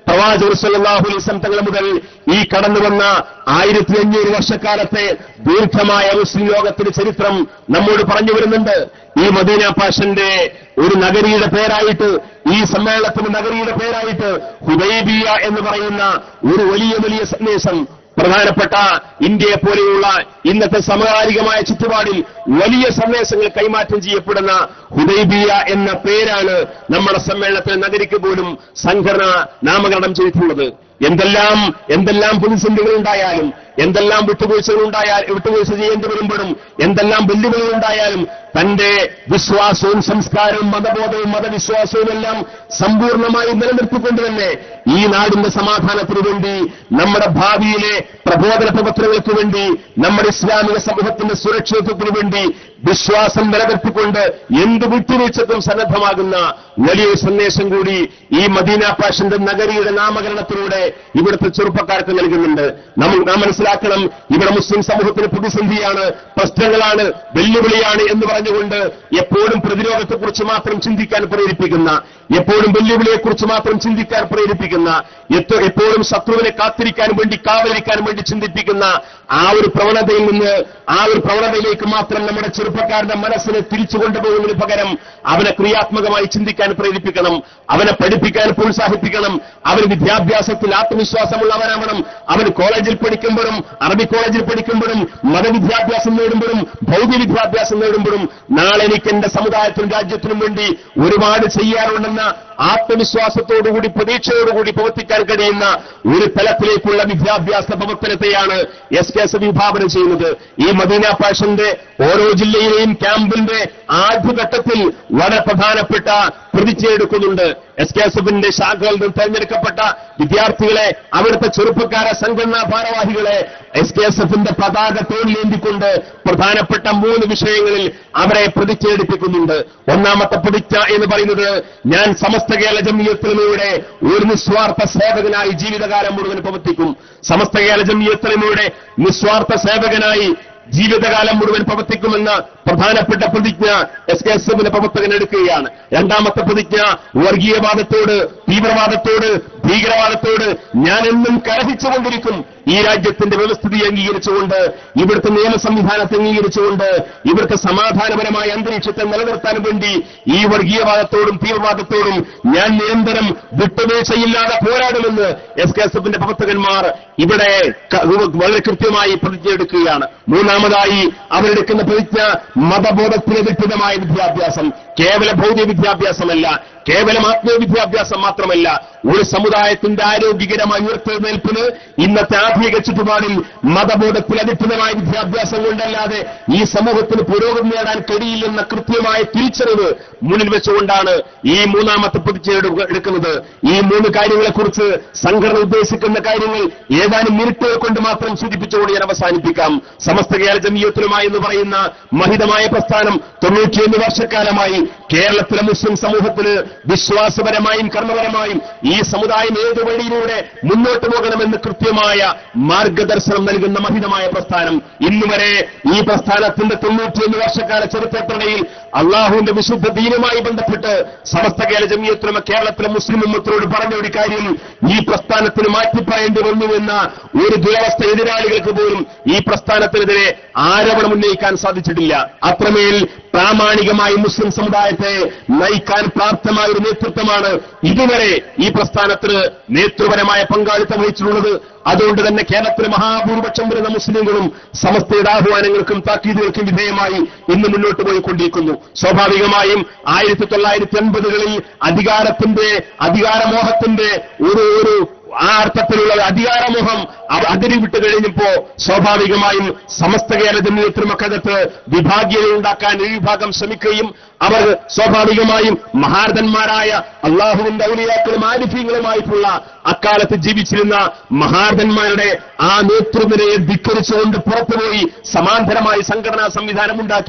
പ്രവാചകർ സല്ലല്ലാഹു അലൈഹി വസല്ലം തങ്ങൾ മുതൽ ഈ കടന്നു വന്ന ആയിരത്തി അഞ്ഞൂറ് വർഷക്കാലത്തെ ദീർഘമായ മുസ്ലിം ലോകത്തിന്റെ ചരിത്രം നമ്മോട് പറഞ്ഞു വരുന്നുണ്ട് ഈ മദീന പാഷന്റെ ഒരു നഗരിയുടെ പേരായിട്ട് ഈ സമ്മേളനത്തിന്റെ നഗരിയുടെ പേരായിട്ട് ഹുദൈബിയ എന്ന് പറയുന്ന ഒരു വലിയ വലിയ സന്ദേശം പ്രധാനപ്പെട്ട ഇന്ത്യയെ പോലെയുള്ള ഇന്നത്തെ സമകാലികമായ ചുറ്റുപാടിൽ വലിയ സന്ദേശങ്ങൾ കൈമാറ്റം ചെയ്യപ്പെടുന്ന ഹുദൈബിയ എന്ന പേരാണ് നമ്മുടെ സമ്മേളനത്തിന് നഗരിക്ക് പോലും സംഘടന നാമകരണം ചെയ്തിട്ടുള്ളത് എന്തെല്ലാം എന്തെല്ലാം പ്രതിസന്ധികൾ ഉണ്ടായാലും എന്തെല്ലാം വിട്ടുവീഴ്ചകൾ ഉണ്ടായാൽ വിട്ടുവീഴ്ച ചെയ്യേണ്ടി വരുമ്പോഴും എന്തെല്ലാം വെല്ലുവിളികൾ ഉണ്ടായാലും തന്റെ വിശ്വാസവും സംസ്കാരവും മതബോധവും മതവിശ്വാസവും എല്ലാം സമ്പൂർണ്ണമായി നിലനിർത്തിക്കൊണ്ട് തന്നെ ഈ നാടിന്റെ സമാധാനത്തിന് വേണ്ടി നമ്മുടെ ഭാവിയിലെ പ്രബോധന പ്രവർത്തനങ്ങൾക്ക് വേണ്ടി നമ്മുടെ ഇസ്ലാമിക സമൂഹത്തിന്റെ സുരക്ഷിതത്വത്തിന് വേണ്ടി വിശ്വാസം നിലനിർത്തിക്കൊണ്ട് എന്ത് വിട്ടുവീഴ്ചക്കും സന്നദ്ധമാകുന്ന വലിയൊരു സന്ദേശം കൂടി ഈ മദീന പാഷന്റെ നഗരിയുടെ നാമകരണത്തിലൂടെ ഇവിടുത്തെ ചെറുപ്പക്കാർക്ക് നൽകുന്നുണ്ട് നമ്മൾ നാം മനസ്സിലാക്കണം ഇവിടെ മുസ്ലിം സമൂഹത്തിന് പ്രതിസന്ധിയാണ് പ്രശ്നങ്ങളാണ് വെല്ലുവിളിയാണ് എന്ന് പറഞ്ഞുകൊണ്ട് എപ്പോഴും പ്രതിരോധത്തെക്കുറിച്ച് മാത്രം ചിന്തിക്കാൻ പ്രേരിപ്പിക്കുന്ന എപ്പോഴും വെല്ലുവിളിയെക്കുറിച്ച് മാത്രം ചിന്തിക്കാൻ പ്രേരിപ്പിക്കുന്ന എത്തോ- എപ്പോഴും ശത്രുവിനെ കാത്തിരിക്കാൻ വേണ്ടി കാവലിരിക്കാൻ വേണ്ടി ചിന്തിപ്പിക്കുന്ന ആ ഒരു പ്രവണതയിൽ നിന്ന് ആ ഒരു പ്രവണതയിലേക്ക് മാത്രം നമ്മുടെ ചെറുപ്പക്കാരുടെ മനസ്സിനെ തിരിച്ചു കൊണ്ടുപോകുന്നതിന് പകരം അവനെ ക്രിയാത്മകമായി ചിന്തിക്കാൻ പ്രേരിപ്പിക്കണം അവനെ പഠിപ്പിക്കാൻ പ്രോത്സാഹിപ്പിക്കണം അവന് വിദ്യാഭ്യാസത്തിൽ ആത്മവിശ്വാസമുള്ളവനാവണം അവൻ കോളേജിൽ പഠിക്കുമ്പോഴും അറബി കോളേജിൽ പഠിക്കുമ്പോഴും മതവിദ്യാഭ്യാസം നേടുമ്പോഴും ഭൗതിക വിദ്യാഭ്യാസം നേടുമ്പോഴും നാളെ എനിക്ക് എന്റെ സമുദായത്തിനും രാജ്യത്തിനും വേണ്ടി ഒരുപാട് ചെയ്യാറുണ്ടെന്ന ആത്മവിശ്വാസത്തോടുകൂടി പ്രതീക്ഷയോടുകൂടി പ്രവർത്തിക്കാൻ കഴിയുന്ന ഒരു തലത്തിലേക്കുള്ള വിദ്യാഭ്യാസ പ്രവർത്തനത്തെയാണ് എസ് കെ എസ് വിഭാവനം ചെയ്യുന്നത് ഈ മദീന പാഷന്റെ ഓരോ ജില്ലയിലെയും ക്യാമ്പിന്റെ ആദ്യഘട്ടത്തിൽ വളരെ പ്രധാനപ്പെട്ട പ്രതിജ്ഞയെടുക്കുന്നുണ്ട് എസ് കെ എസ് എഫിന്റെ ശാഖകളിൽ നിന്ന് തെരഞ്ഞെടുക്കപ്പെട്ട വിദ്യാർത്ഥികളെ അവിടുത്തെ ചെറുപ്പക്കാരെ സംഘടനാ ഭാരവാഹികളെ എസ് കെ എസ് എഫിന്റെ പതാക തോളിലേന്തിക്കൊണ്ട് പ്രധാനപ്പെട്ട മൂന്ന് വിഷയങ്ങളിൽ അവരെ പ്രതിജ്ഞയെടുപ്പിക്കുന്നുണ്ട് ഒന്നാമത്തെ പ്രതിജ്ഞ എന്ന് പറയുന്നത് ഞാൻ സമസ്ത കേരള ജമീയത്തിലൂടെ ഒരു നിസ്വാർത്ഥ സേവകനായി ജീവിതകാലം മുഴുവൻ പ്രവർത്തിക്കും സമസ്ത കേരള ജമീയത്തിലൂടെ നിസ്വാർത്ഥ സേവകനായി ജീവിതകാലം മുഴുവൻ പ്രവർത്തിക്കുമെന്ന പ്രധാനപ്പെട്ട പ്രതിജ്ഞ എസ് കെ എസ് എഫിന്റെ പ്രവർത്തകൻ എടുക്കുകയാണ് രണ്ടാമത്തെ പ്രതിജ്ഞ വർഗീയവാദത്തോട് തീവ്രവാദത്തോട് ഭീകരവാദത്തോട് ഞാൻ എന്നും കലഹിച്ചുകൊണ്ടിരിക്കും ഈ രാജ്യത്തിന്റെ വ്യവസ്ഥിതി അംഗീകരിച്ചുകൊണ്ട് ഇവിടുത്തെ നിയമ സംവിധാനത്തെ അംഗീകരിച്ചുകൊണ്ട് ഇവിടുത്തെ സമാധാനപരമായ അന്തരീക്ഷത്തെ നിലനിർത്താൻ വേണ്ടി ഈ വർഗീയവാദത്തോടും തീവ്രവാദത്തോടും ഞാൻ നിരന്തരം വിട്ടുവീഴ്ചയില്ലാതെ പോരാടുമെന്ന് എസ് കെ എസ് എഫിന്റെ പ്രവർത്തകന്മാർ ഇവിടെ ക- വളരെ കൃത്യമായി പ്രതിജ്ഞ എടുക്കുകയാണ് മൂന്നാമതായി അവരെടുക്കുന്ന പ്രതിജ്ഞ മതബോധത്തിനധിഷ്ഠിതമായ വിദ്യാഭ്യാസം കേവല ഭൗതിക വിദ്യാഭ്യാസമല്ല കേവലം ആത്മീയ വിദ്യാഭ്യാസം മാത്രമല്ല ഒരു സമുദായത്തിന്റെ ആരോഗ്യകരമായ ഉയർത്തെഴുന്നേൽപ്പിന് ഇന്നത്തെ ആധുനിക ചുറ്റുപാടിൽ മതബോധത്തിൽ അധിഷ്ഠിതമായ വിദ്യാഭ്യാസം കൊണ്ടല്ലാതെ ഈ സമൂഹത്തിന് പുരോഗതി നേടാൻ കഴിയില്ലെന്ന കൃത്യമായ തിരിച്ചറിവ് മുന്നിൽ വെച്ചുകൊണ്ടാണ് ഈ മൂന്നാമത്തെ പ്രതിജ്ഞ എടുക്ക- എടുക്കുന്നത് ഈ മൂന്ന് കാര്യങ്ങളെക്കുറിച്ച് സംഘടന ഉദ്ദേശിക്കുന്ന കാര്യങ്ങൾ ഏതാനും മിനിറ്റുകൾ കൊണ്ട് മാത്രം സൂചിപ്പിച്ചുകൊണ്ട് ഞാൻ അവസാനിപ്പിക്കാം സമസ്ത കേരള ജമീയത്തിലുമായി എന്ന് പറയുന്ന മഹിതമായ പ്രസ്ഥാനം തൊണ്ണൂറ്റിയൊന്ന് വർഷക്കാലമായി കേരളത്തിലെ മുസ്ലിം സമൂഹത്തിന് വിശ്വാസപരമായും കർമ്മപരമായും ഈ സമുദായം ഏത് വഴിയിലൂടെ മുന്നോട്ട് പോകണമെന്ന് കൃത്യമായ മാർഗദർശനം നൽകുന്ന മഹിതമായ പ്രസ്ഥാനം ഇന്നുവരെ ഈ പ്രസ്ഥാനത്തിന്റെ തൊണ്ണൂറ്റിയൊന്ന് വർഷക്കാല ചരിത്രത്തിനിടയിൽ അള്ളാഹുവിന്റെ വിശുദ്ധ ദീനുമായി ബന്ധപ്പെട്ട് സമസ്ത കേരള ജമീയത്തിലും കേരളത്തിലെ മുസ്ലിം ഉമ്മത്തിനോട് പറഞ്ഞ ഒരു കാര്യം ഈ പ്രസ്ഥാനത്തിന് മാറ്റിപ്പറയേണ്ടി വന്നുവെന്ന ഒരു ദുരവസ്ഥ എതിരാളികൾക്ക് പോലും ഈ പ്രസ്ഥാനത്തിനെതിരെ ആരോപണം ഉന്നയിക്കാൻ സാധിച്ചിട്ടില്ല അത്രമേൽ പ്രാമാണികമായി മുസ്ലിം സമുദായത്തെ നയിക്കാൻ പ്രാപ്തമായ ഒരു നേതൃത്വമാണ് ഇതുവരെ ഈ പ്രസ്ഥാനത്തിന് നേതൃപരമായ പങ്കാളിത്തം വഹിച്ചിട്ടുള്ളത് അതുകൊണ്ട് തന്നെ കേരളത്തിലെ മഹാഭൂരിപക്ഷം വരുന്ന മുസ്ലിങ്ങളും സമസ്തയുടെ ആഹ്വാനങ്ങൾക്കും താക്കീതുകൾക്കും വിധേയമായി ഇന്ന് മുന്നോട്ട് പോയിക്കൊണ്ടിരിക്കുന്നു സ്വാഭാവികമായും ആയിരത്തി തൊള്ളായിരത്തി എൺപതുകളിൽ അധികാരത്തിന്റെ അധികാരമോഹത്തിന്റെ ഒരു ഒരു ആ അർത്ഥത്തിലുള്ള അധികാരമോഹം അവ- അതിരി വിട്ട് കഴിഞ്ഞപ്പോ സ്വാഭാവികമായും സമസ്ത കേരള ജമീയത്തിനുമക്കകത്ത് വിഭാഗീയത ഉണ്ടാക്കാൻ ഈ വിഭാഗം ശ്രമിക്കുകയും അവർ സ്വാഭാവികമായും മഹാരഥന്മാരായ അള്ളാഹുവിന്റെ ഔലിയാക്കളും ആരിഫീങ്ങളുമായിട്ടുള്ള അക്കാലത്ത് ജീവിച്ചിരുന്ന മഹാരഥന്മാരുടെ ആ നേതൃനിരയെ ധിക്കരിച്ചുകൊണ്ട് പുറത്തുപോയി സമാന്തരമായി സംഘടനാ സംവിധാനം ഉണ്ടാക്കി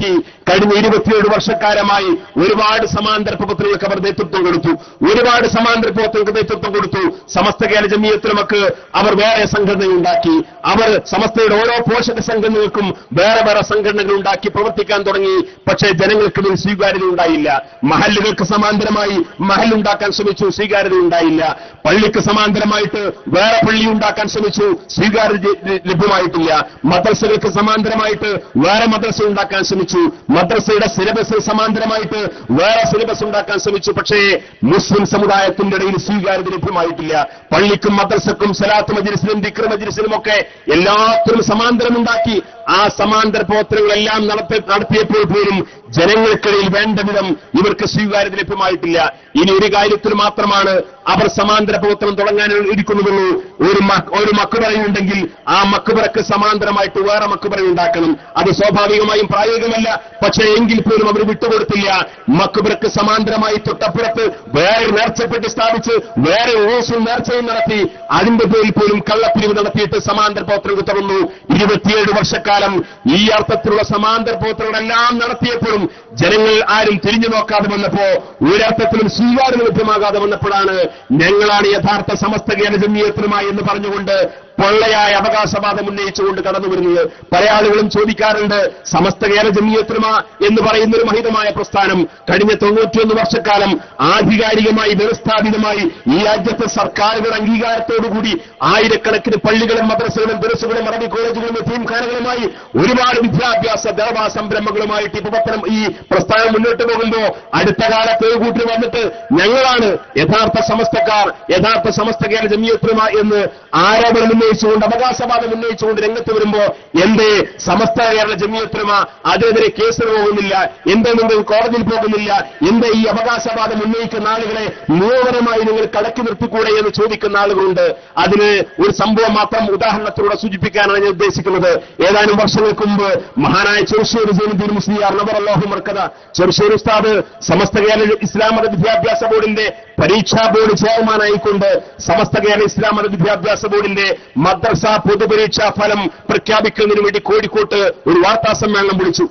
കഴിഞ്ഞ ഇരുപത്തിയേഴ് വർഷക്കാലമായി ഒരുപാട് സമാന്തര പ്രവർത്തനങ്ങൾക്ക് അവർ നേതൃത്വം കൊടുത്തു ഒരുപാട് സമാന്തര പ്രവർത്തനങ്ങൾക്ക് നേതൃത്വം കൊടുത്തു സമസ്ത കേരള ജമീയത്തിലുമൊക്കെ അവർ വേറെ സംഘടനയുണ്ടാക്കി അവർ സമസ്തയുടെ ഓരോ പോഷക സംഘടനകൾക്കും വേറെ വേറെ സംഘടനകൾ ഉണ്ടാക്കി പ്രവർത്തിക്കാൻ തുടങ്ങി പക്ഷേ ജനങ്ങൾക്ക് ഇതിൽ സ്വീകാര്യത ഉണ്ടായില്ല മഹല്ലുകൾക്ക് സമാന്തരമായി മഹൽ ഉണ്ടാക്കാൻ ശ്രമിച്ചു സ്വീകാര്യത ഉണ്ടായില്ല പള്ളിക്ക് സമാന്തരമായിട്ട് വേറെ പള്ളി ഉണ്ടാക്കാൻ ശ്രമിച്ചു സ്വീകാര്യത ലഭ്യമായിട്ടില്ല മദ്രസകൾക്ക് സമാന്തരമായിട്ട് വേറെ മദ്രസ ഉണ്ടാക്കാൻ ശ്രമിച്ചു മദ്രസയുടെ സിലബസിന് സമാന്തരമായിട്ട് വേറെ സിലബസ് ഉണ്ടാക്കാൻ ശ്രമിച്ചു പക്ഷേ മുസ്ലിം സമുദായത്തിന്റെ ഇടയിൽ സ്വീകാര്യത ലഭ്യമായിട്ടില്ല പള്ളിക്കും മദ്രസക്കും സലാത്ത് മജിലിസിലും ദിക്ര മജിലിസിലും ഒക്കെ എല്ലാത്തിനും സമാന്തരമുണ്ടാക്കി ആ സമാന്തര പ്രവർത്തനങ്ങളെല്ലാം നടത്തി നടത്തിയപ്പോൾ പോലും ജനങ്ങൾക്കിടയിൽ വേണ്ട വിധം ഇവർക്ക് സ്വീകാര്യത ലഭ്യമായിട്ടില്ല ഇനി ഒരു കാര്യത്തിൽ മാത്രമാണ് അവർ സമാന്തര പ്രവർത്തനം തുടങ്ങാൻ ഇരിക്കുന്നുള്ളൂ ഒരു മ- ഒരു മക്കുപറയുണ്ടെങ്കിൽ ആ മക്കുപറക്ക് സമാന്തരമായിട്ട് വേറെ മക്കുപറ ഉണ്ടാക്കണം അത് സ്വാഭാവികമായും പ്രായോഗികമല്ല പക്ഷേ എങ്കിൽ പോലും അവർ വിട്ടുകൊടുത്തില്ല മക്കുപറക്ക് സമാന്തരമായി തൊട്ടപ്പുറത്ത് വേറെ നേർച്ചപ്പെട്ട് സ്ഥാപിച്ച് വേറെ ഓസും നേർച്ചയും നടത്തി അതിന്റെ പേരിൽ പോലും കള്ളപ്പിരിവ് നടത്തിയിട്ട് സമാന്തര പ്രവർത്തനങ്ങൾ തുറന്നു ഇരുപത്തിയേഴ് വർഷക്കാലം ഈ അർത്ഥത്തിലുള്ള സമാന്തര പ്രവർത്തനങ്ങളെല്ലാം നടത്തിയപ്പോഴും ജനങ്ങൾ ആരും തിരിഞ്ഞു നോക്കാതെ വന്നപ്പോ ഒരർത്ഥത്തിലും സ്വീകാര്യത ലഭ്യമാകാതെ വന്നപ്പോഴാണ് ഞങ്ങളാണ് യഥാർത്ഥ സമസ്ത കേരള ജമീയത്തിനുമായി എന്ന് പറഞ്ഞുകൊണ്ട് പൊള്ളയായ അവകാശവാദം ഉന്നയിച്ചുകൊണ്ട് കടന്നു വരുന്നത് പല ആളുകളും ചോദിക്കാറുണ്ട് സമസ്ത കേരള ജമീയത്തിനുമ എന്ന് പറയുന്ന ഒരു മഹിതമായ പ്രസ്ഥാനം കഴിഞ്ഞ തൊണ്ണൂറ്റിയൊന്ന് വർഷക്കാലം ആധികാരികമായി വ്യവസ്ഥാപിതമായി ഈ രാജ്യത്തെ സർക്കാരുകളുടെ അംഗീകാരത്തോടുകൂടി ആയിരക്കണക്കിന് പള്ളികളും മദ്രസകളും ദർസുകളും അറബി കോളേജുകളും എത്തിയംഖാനകളുമായി ഒരുപാട് വിദ്യാഭ്യാസ ദേവാ സംരംഭങ്ങളുമായിട്ട് ഈ പ്രവർത്തനം ഈ പ്രസ്ഥാനം മുന്നോട്ട് പോകുമ്പോൾ അടുത്ത കാലത്ത് ഒരു കൂട്ടർ വന്നിട്ട് ഞങ്ങളാണ് യഥാർത്ഥ സമസ്തക്കാർ യഥാർത്ഥ സമസ്ത കേരള ജമീയത്തുമ എന്ന് ആരോപണം ഉന്നയിച്ചുകൊണ്ട് അവകാശവാദം ഉന്നയിച്ചുകൊണ്ട് രംഗത്ത് വരുമ്പോ എന്തേ സമസ്ത കേരള ജമീയത്തുമ അതിനെതിരെ കേസിന് പോകുന്നില്ല എന്തേ നിങ്ങൾ കോടതിയിൽ പോകുന്നില്ല എന്തേ ഈ അവകാശവാദം ഉന്നയിക്കുന്ന ആളുകളെ നിയമപരമായി നിങ്ങൾ കടക്കി നിർത്തിക്കൂടെ എന്ന് ചോദിക്കുന്ന ആളുകളുണ്ട് അതിന് ഒരു സംഭവം മാത്രം ഉദാഹരണത്തിലൂടെ സൂചിപ്പിക്കാനാണ് ഞാൻ ഉദ്ദേശിക്കുന്നത് ഏതാനും വർഷങ്ങൾക്ക് മുമ്പ് മഹാനായ ചെറുശ്ശേരി ജൈനുദ്ദീൻ മുസ്ലിയാർ നബർ അള്ളാഹു മർക്കത ചെറുശ്ശേരി ഉസ്താദ് സമസ്ത കേരള ഇസ്ലാം മത വിദ്യാഭ്യാസ ബോർഡിന്റെ പരീക്ഷാ ബോർഡ് ചെയർമാനായിക്കൊണ്ട് സമസ്ത കേരള ഇസ്ലാം മത വിദ്യാഭ്യാസ ബോർഡിന്റെ മദ്രസ പൊതുപരീക്ഷാ ഫലം പ്രഖ്യാപിക്കുന്നതിന് വേണ്ടി കോഴിക്കോട്ട് ഒരു വാർത്താ സമ്മേളനം വിളിച്ചു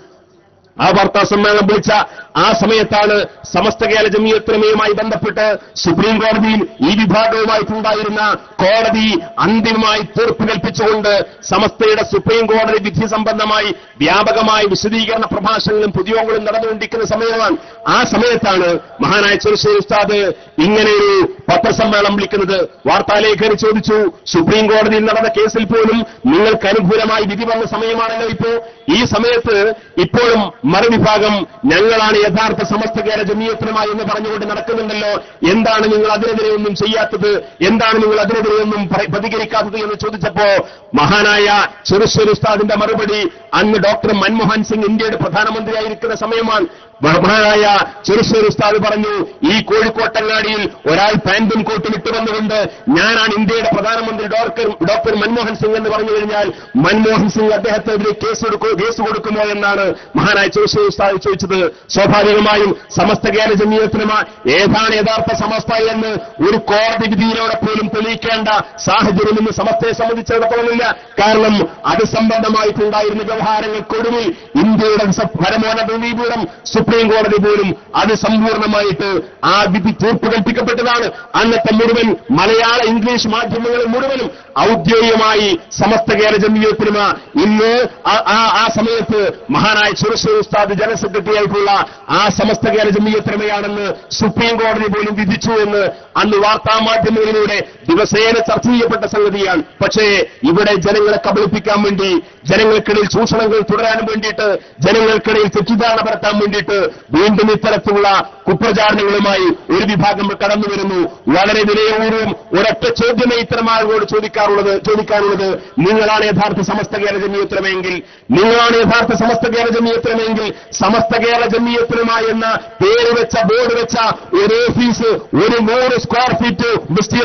ആ വാർത്താ സമ്മേളനം വിളിച്ച ആ സമയത്താണ് സമസ്ത കേരള ജമീയത്തിനുമയുമായി ബന്ധപ്പെട്ട് സുപ്രീം കോടതിയിൽ ഈ വിഭാഗവുമായിട്ടുണ്ടായിരുന്ന കോടതി അന്തിമമായി തീർപ്പ് കൽപ്പിച്ചുകൊണ്ട് സമസ്തയുടെ സുപ്രീം കോടതി വിധി സംബന്ധമായി വ്യാപകമായ വിശദീകരണ പ്രഭാഷണങ്ങളും പൊതുയോഗങ്ങളും നടന്നുകൊണ്ടിരിക്കുന്ന സമയമാണ് ആ സമയത്താണ് മഹാനായ ചെറുശ്ശേരി ഉസ്താദ് ഇങ്ങനെ ഒരു പത്രസമ്മേളനം വിളിക്കുന്നത് വാർത്താലേഖകർ ചോദിച്ചു സുപ്രീം കോടതിയിൽ നടന്ന കേസിൽ പോലും നിങ്ങൾക്ക് അനുകൂലമായി വിധി വന്ന സമയമാണല്ലോ ഇപ്പോ ഈ സമയത്ത് ഇപ്പോഴും മറുവിഭാഗം ഞങ്ങളാണ് യഥാർത്ഥ സമസ്ത കേരള ജമീയത്തിനുമായി എന്ന് പറഞ്ഞുകൊണ്ട് നടക്കുന്നുണ്ടല്ലോ എന്താണ് നിങ്ങൾ അതിനെതിരെ ഒന്നും ചെയ്യാത്തത് എന്താണ് നിങ്ങൾ അതിനെതിരെ ഒന്നും പ്ര- പ്രതികരിക്കാത്തത് എന്ന് ചോദിച്ചപ്പോ മഹാനായ ചെറുശ്ശേരി ഉസ്താദിന്റെ മറുപടി അന്ന് ഡോക്ടർ മൻമോഹൻ സിംഗ് ഇന്ത്യയുടെ പ്രധാനമന്ത്രിയായിരിക്കുന്ന സമയമാണ് മഹാനായ ചെറുശ്ശേരി ഉസ്താദ് പറഞ്ഞു ഈ കോഴിക്കോട്ടങ്ങാടിയിൽ ഒരാൾ പാന്റും കോട്ടും ഇട്ട് വന്നുകൊണ്ട് ഞാനാണ് ഇന്ത്യയുടെ പ്രധാനമന്ത്രി ഡോക്ടർ ഡോക്ടർ മൻമോഹൻ സിംഗ് എന്ന് പറഞ്ഞു കഴിഞ്ഞാൽ മൻമോഹൻ സിംഗ് അദ്ദേഹത്തിനെതിരെ കേസ് കൊടുക്കോ കേസ് കൊടുക്കുമോ എന്നാണ് മഹാനായ ചെറുശ്ശേരി ഉസ്താദ് ചോദിച്ചത് സ്വാഭാവികമായും സമസ്ത കേരള ജമീയത്തിനുമ ഏതാണ് യഥാർത്ഥ സമസ്ത എന്ന് ഒരു കോടതി വിധിയിലൂടെ പോലും തെളിയിക്കേണ്ട സാഹചര്യം ഇന്ന് സമസ്തയെ സംബന്ധിച്ചിടത്തോളമില്ല കാരണം അത് സംബന്ധമായിട്ടുണ്ടായിരുന്ന വ്യവഹാരങ്ങൾക്കൊടുവിൽ ഇന്ത്യയുടെ സ- പരമോന്നത നീതിപീഠം സുപ്രീം കോടതി പോലും അത് സമ്പൂർണ്ണമായിട്ട് ആ വിധി തീർപ്പ് കൽപ്പിക്കപ്പെട്ടതാണ് അന്നത്തെ മുഴുവൻ മലയാള ഇംഗ്ലീഷ് മാധ്യമങ്ങൾ മുഴുവനും ഔദ്യോഗികമായി സമസ്ത കേരള ജമീയത്തിനുമ ഇന്ന് ആ- ആ ആ സമയത്ത് മഹാനായ ചെറുശ്ശേരി ഉസ്താദ് ജനറൽ സെക്രട്ടറി ആയിട്ടുള്ള ആ സമസ്ത കേരള ജമീയത്തിനുമയാണെന്ന് സുപ്രീം കോടതി പോലും വിധിച്ചു എന്ന് അന്ന് വാർത്താ മാധ്യമങ്ങളിലൂടെ ദിവസേന ചർച്ച ചെയ്യപ്പെട്ട സംഗതിയാണ് പക്ഷേ ഇവിടെ ജനങ്ങളെ കബളിപ്പിക്കാൻ വേണ്ടി ജനങ്ങൾക്കിടയിൽ ചൂഷണങ്ങൾ തുടരാൻ വേണ്ടിയിട്ട് ജനങ്ങൾക്കിടയിൽ തെറ്റിദ്ധാരണ പരത്താൻ വേണ്ടിയിട്ട് വീണ്ടും ഇത്തരത്തിലുള്ള കുപ്രചാരണങ്ങളുമായി ഒരു വിഭാഗം കടന്നു വരുന്നു വളരെ വിനയപൂർവ്വം ഒരൊറ്റ ചോദ്യമേ ഇത്തരം ആളുകളോട് ചോദിക്കാറുള്ളത് ചോദിക്കാറുള്ളത് നിങ്ങളാണ് യഥാർത്ഥ സമസ്ത കേരള ജമീയത്രമെങ്കിൽ നിങ്ങളാണ് യഥാർത്ഥ സമസ്ത കേരള ജമീയത്രമെങ്കിൽ സമസ്ത കേരള ജമീയത്രമായി എന്ന പേര് വെച്ച ബോർഡ് വെച്ച ഒരു ഓഫീസ് ഒരു നൂറ് സ്ക്വയർ ഫീറ്റ് വിസ്തീർണമുള്ള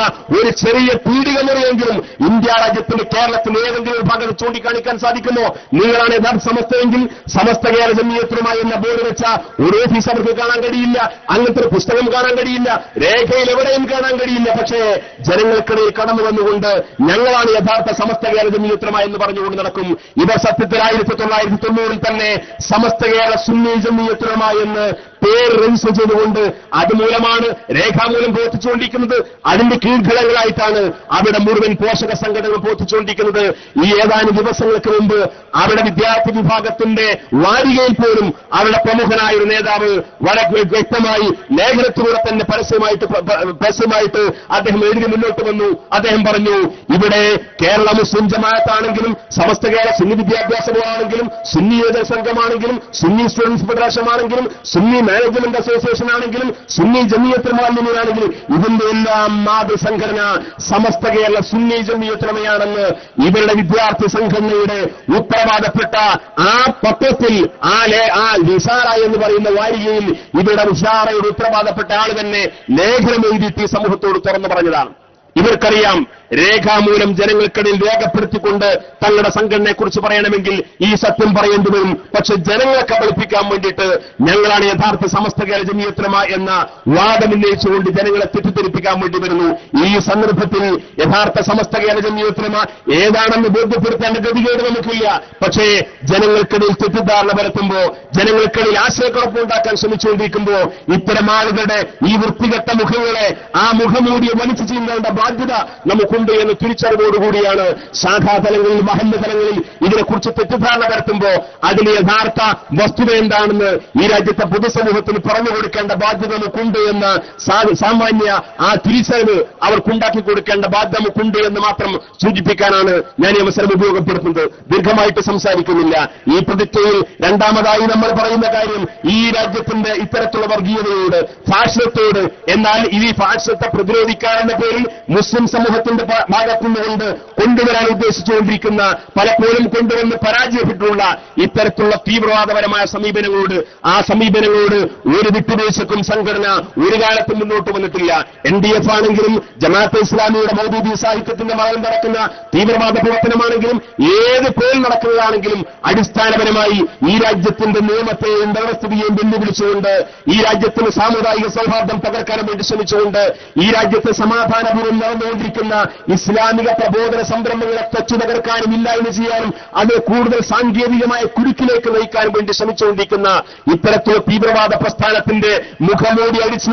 ഒരു ചെറിയ പീഡികമുറിയെങ്കിലും ഇന്ത്യ രാജ്യത്തിന്റെ കേരളത്തിന്റെ ഏതെങ്കിലും ഒരു ഭാഗത്ത് ചൂണ്ടിക്കാണിക്കാൻ സാധിക്കുമോ നിങ്ങളാണ് യഥാർത്ഥ സമസ്തയെങ്കിൽ സമസ്ത കേരള ജമീയത്തുമായി എന്ന ബോർഡ് വെച്ച ഒരു ഓഫീസ് അവർക്ക് കാണാൻ കഴിയില്ല അങ്ങനത്തെ ഒരു പുസ്തകം കാണാൻ കഴിയില്ല രേഖയിൽ എവിടെയും കാണാൻ കഴിയില്ല പക്ഷേ ജനങ്ങൾക്കിടയിൽ കടന്നു വന്നുകൊണ്ട് ഞങ്ങളാണ് യഥാർത്ഥ സമസ്ത കേരള ജമീയത്തുമായി എന്ന് പറഞ്ഞുകൊണ്ട് നടക്കും ഇവർ സത്യത്തിൽ ആയിരത്തി തൊള്ളായിരത്തി തൊണ്ണൂറിൽ തന്നെ സമസ്ത കേരള സുന്നി ജമീയത്തുമായി എന്ന് പേര് രജിസ്റ്റർ ചെയ്തുകൊണ്ട് അതുമൂലമാണ് രേഖാമൂലം പ്രവർത്തിച്ചുകൊണ്ടിരിക്കുന്നത് അതിന്റെ കീഴ്ഘടകങ്ങളായിട്ടാണ് അവിടെ മുഴുവൻ പോഷക സംഘടനകൾ പ്രവർത്തിച്ചുകൊണ്ടിരിക്കുന്നത് ഈ ഏതാനും ദിവസങ്ങൾക്ക് മുമ്പ് അവിടെ വിദ്യാർത്ഥി വിഭാഗത്തിന്റെ വാരികയിൽ പോലും അവരുടെ പ്രമുഖനായ ഒരു നേതാവ് വളരെ വ്യക്തമായി ലേഖനത്തിലൂടെ തന്നെ പരസ്യമായിട്ട് പ- പ- പരസ്യമായിട്ട് അദ്ദേഹം എഴുതി മുന്നോട്ട് വന്നു അദ്ദേഹം പറഞ്ഞു ഇവിടെ കേരള മുസ്ലിം ജമാഅത്താണെങ്കിലും സമസ്ത കേരള സുന്നി വിദ്യാഭ്യാസ ബോർഡാണെങ്കിലും സുന്നി യുവജന സംഘമാണെങ്കിലും സുന്നി സ്റ്റുഡൻസ് ഫെഡറേഷൻ ആണെങ്കിലും സുന്നി മാനേജ്മെന്റ് അസോസിയേഷൻ ആണെങ്കിലും സുന്നി ജമീയത്ത് മാലിന്യമാണെങ്കിലും ഇതിന്റെ എല്ലാം മാതൃസംഘടന സമസ്ത കേരള സുന്നി ജമീയത്തുമയാണെന്ന് ഇവരുടെ വിദ്യാർത്ഥി സംഘടനയുടെ ഉത്തരവാദപ്പെട്ട ആ പത്രത്തിൽ ആ ലേ ആ വിസാറ എന്ന് പറയുന്ന വാരികയിൽ ഇവരുടെ വിസാറയുടെ ഉത്തരവാദപ്പെട്ട ആൾ തന്നെ ലേഖനം എഴുതിയിട്ട് ഈ സമൂഹത്തോട് തുറന്നു പറഞ്ഞതാണ് ഇവർക്കറിയാം രേഖാമൂലം ജനങ്ങൾക്കിടയിൽ രേഖപ്പെടുത്തിക്കൊണ്ട് തങ്ങളുടെ സംഘടനയെ കുറിച്ച് പറയണമെങ്കിൽ ഈ സത്യം പറയേണ്ടി വരും പക്ഷെ ജനങ്ങളെ കബളിപ്പിക്കാൻ വേണ്ടിയിട്ട് ഞങ്ങളാണ് യഥാർത്ഥ സമസ്ത കേരള ജമീയത്രമ എന്ന വാദം ഉന്നയിച്ചുകൊണ്ട് ജനങ്ങളെ തെറ്റിദ്ധരിപ്പിക്കാൻ വേണ്ടി വരുന്നു ഈ സന്ദർഭത്തിൽ യഥാർത്ഥ സമസ്ത കേരള ജമീയത്രമ ഏതാണെന്ന് ബോധ്യപ്പെടുത്തേണ്ട ഗതികേട് നമുക്കില്ല പക്ഷേ ജനങ്ങൾക്കിടയിൽ തെറ്റിദ്ധാരണ പരത്തുമ്പോ ജനങ്ങൾക്കിടയിൽ ആശയക്കുഴപ്പം ഉണ്ടാക്കാൻ ശ്രമിച്ചുകൊണ്ടിരിക്കുമ്പോ ഇത്തരം ആളുകളുടെ ഈ വൃത്തികെട്ട മുഖങ്ങളെ ആ മുഖമൂടിയെ വലിച്ചു ചെയ്യേണ്ട ബാധ്യത നമുക്കുണ്ട് എന്ന് തിരിച്ചറിവോടുകൂടിയാണ് ശാഖാതലങ്ങളിൽ മഹല്ല് തലങ്ങളിൽ ഇതിനെക്കുറിച്ച് തെറ്റിദ്ധാരണ പരത്തുമ്പോ അതിന് യഥാർത്ഥ വസ്തുത എന്താണെന്ന് ഈ രാജ്യത്തെ പൊതുസമൂഹത്തിന് പറഞ്ഞു കൊടുക്കേണ്ട ബാധ്യത നമുക്കുണ്ട് എന്ന് സാ- സാമാന്യ ആ തിരിച്ചറിവ് അവർക്കുണ്ടാക്കി കൊടുക്കേണ്ട ബാധ്യത നമുക്കുണ്ട് എന്ന് മാത്രം സൂചിപ്പിക്കാനാണ് ഞാൻ ഈ അവസരം ഉപയോഗപ്പെടുത്തുന്നത് ദീർഘമായിട്ട് സംസാരിക്കുന്നില്ല ഈ പ്രതിജ്ഞയിൽ രണ്ടാമതായി നമ്മൾ പറയുന്ന കാര്യം ഈ രാജ്യത്തിന്റെ ഇത്തരത്തിലുള്ള വർഗീയതയോട് ഫാഷിസത്തോട് എന്നാൽ ഈ ഫാഷിസത്തെ പ്രതിരോധിക്കാനെന്ന പേരിൽ മുസ്ലിം സമൂഹത്തിന്റെ ഭ- ഭാഗത്തു നിന്നുകൊണ്ട് കൊണ്ടുവരാൻ ഉദ്ദേശിച്ചുകൊണ്ടിരിക്കുന്ന പലപ്പോഴും കൊണ്ടുവന്ന് പരാജയപ്പെട്ടുള്ള ഇത്തരത്തിലുള്ള തീവ്രവാദപരമായ സമീപനങ്ങളോട് ആ സമീപനങ്ങളോട് ഒരു വിട്ടുവീഴ്ചക്കും സംഘടന ഒരു കാലത്തും മുന്നോട്ട് വന്നിട്ടില്ല എൻ ഡി എഫ് ആണെങ്കിലും ജമാഅത്തെ ഇസ്ലാമിയുടെ മൗദൂദി സാഹിത്യത്തിന്റെ മറവിൽ നടക്കുന്ന തീവ്രവാദ പ്രവർത്തനമാണെങ്കിലും ഏത് പേരിൽ നടക്കുന്നതാണെങ്കിലും അടിസ്ഥാനപരമായി ഈ രാജ്യത്തിന്റെ നിയമത്തെയും വ്യവസ്ഥിതിയെയും വെല്ലുവിളിച്ചുകൊണ്ട് ഈ രാജ്യത്തിന് സാമുദായിക സൗഹാർദ്ദം തകർക്കാൻ വേണ്ടി ശ്രമിച്ചുകൊണ്ട് ഈ രാജ്യത്തെ സമാധാനപൂർവ്വം നടന്നുകൊണ്ടിരിക്കുന്ന ഇസ്ലാമിക പ്രബോധന സംരംഭങ്ങളെ തച്ചു തകർക്കാനും ഇല്ലായ്മ ചെയ്യാനും അത് കൂടുതൽ സാങ്കേതികമായ കുരുക്കിലേക്ക് നയിക്കാനും വേണ്ടി ശ്രമിച്ചുകൊണ്ടിരിക്കുന്ന ഇത്തരത്തിലുള്ള തീവ്രവാദ പ്രസ്ഥാനത്തിന്റെ മുഖമൂടി അടിച്ചു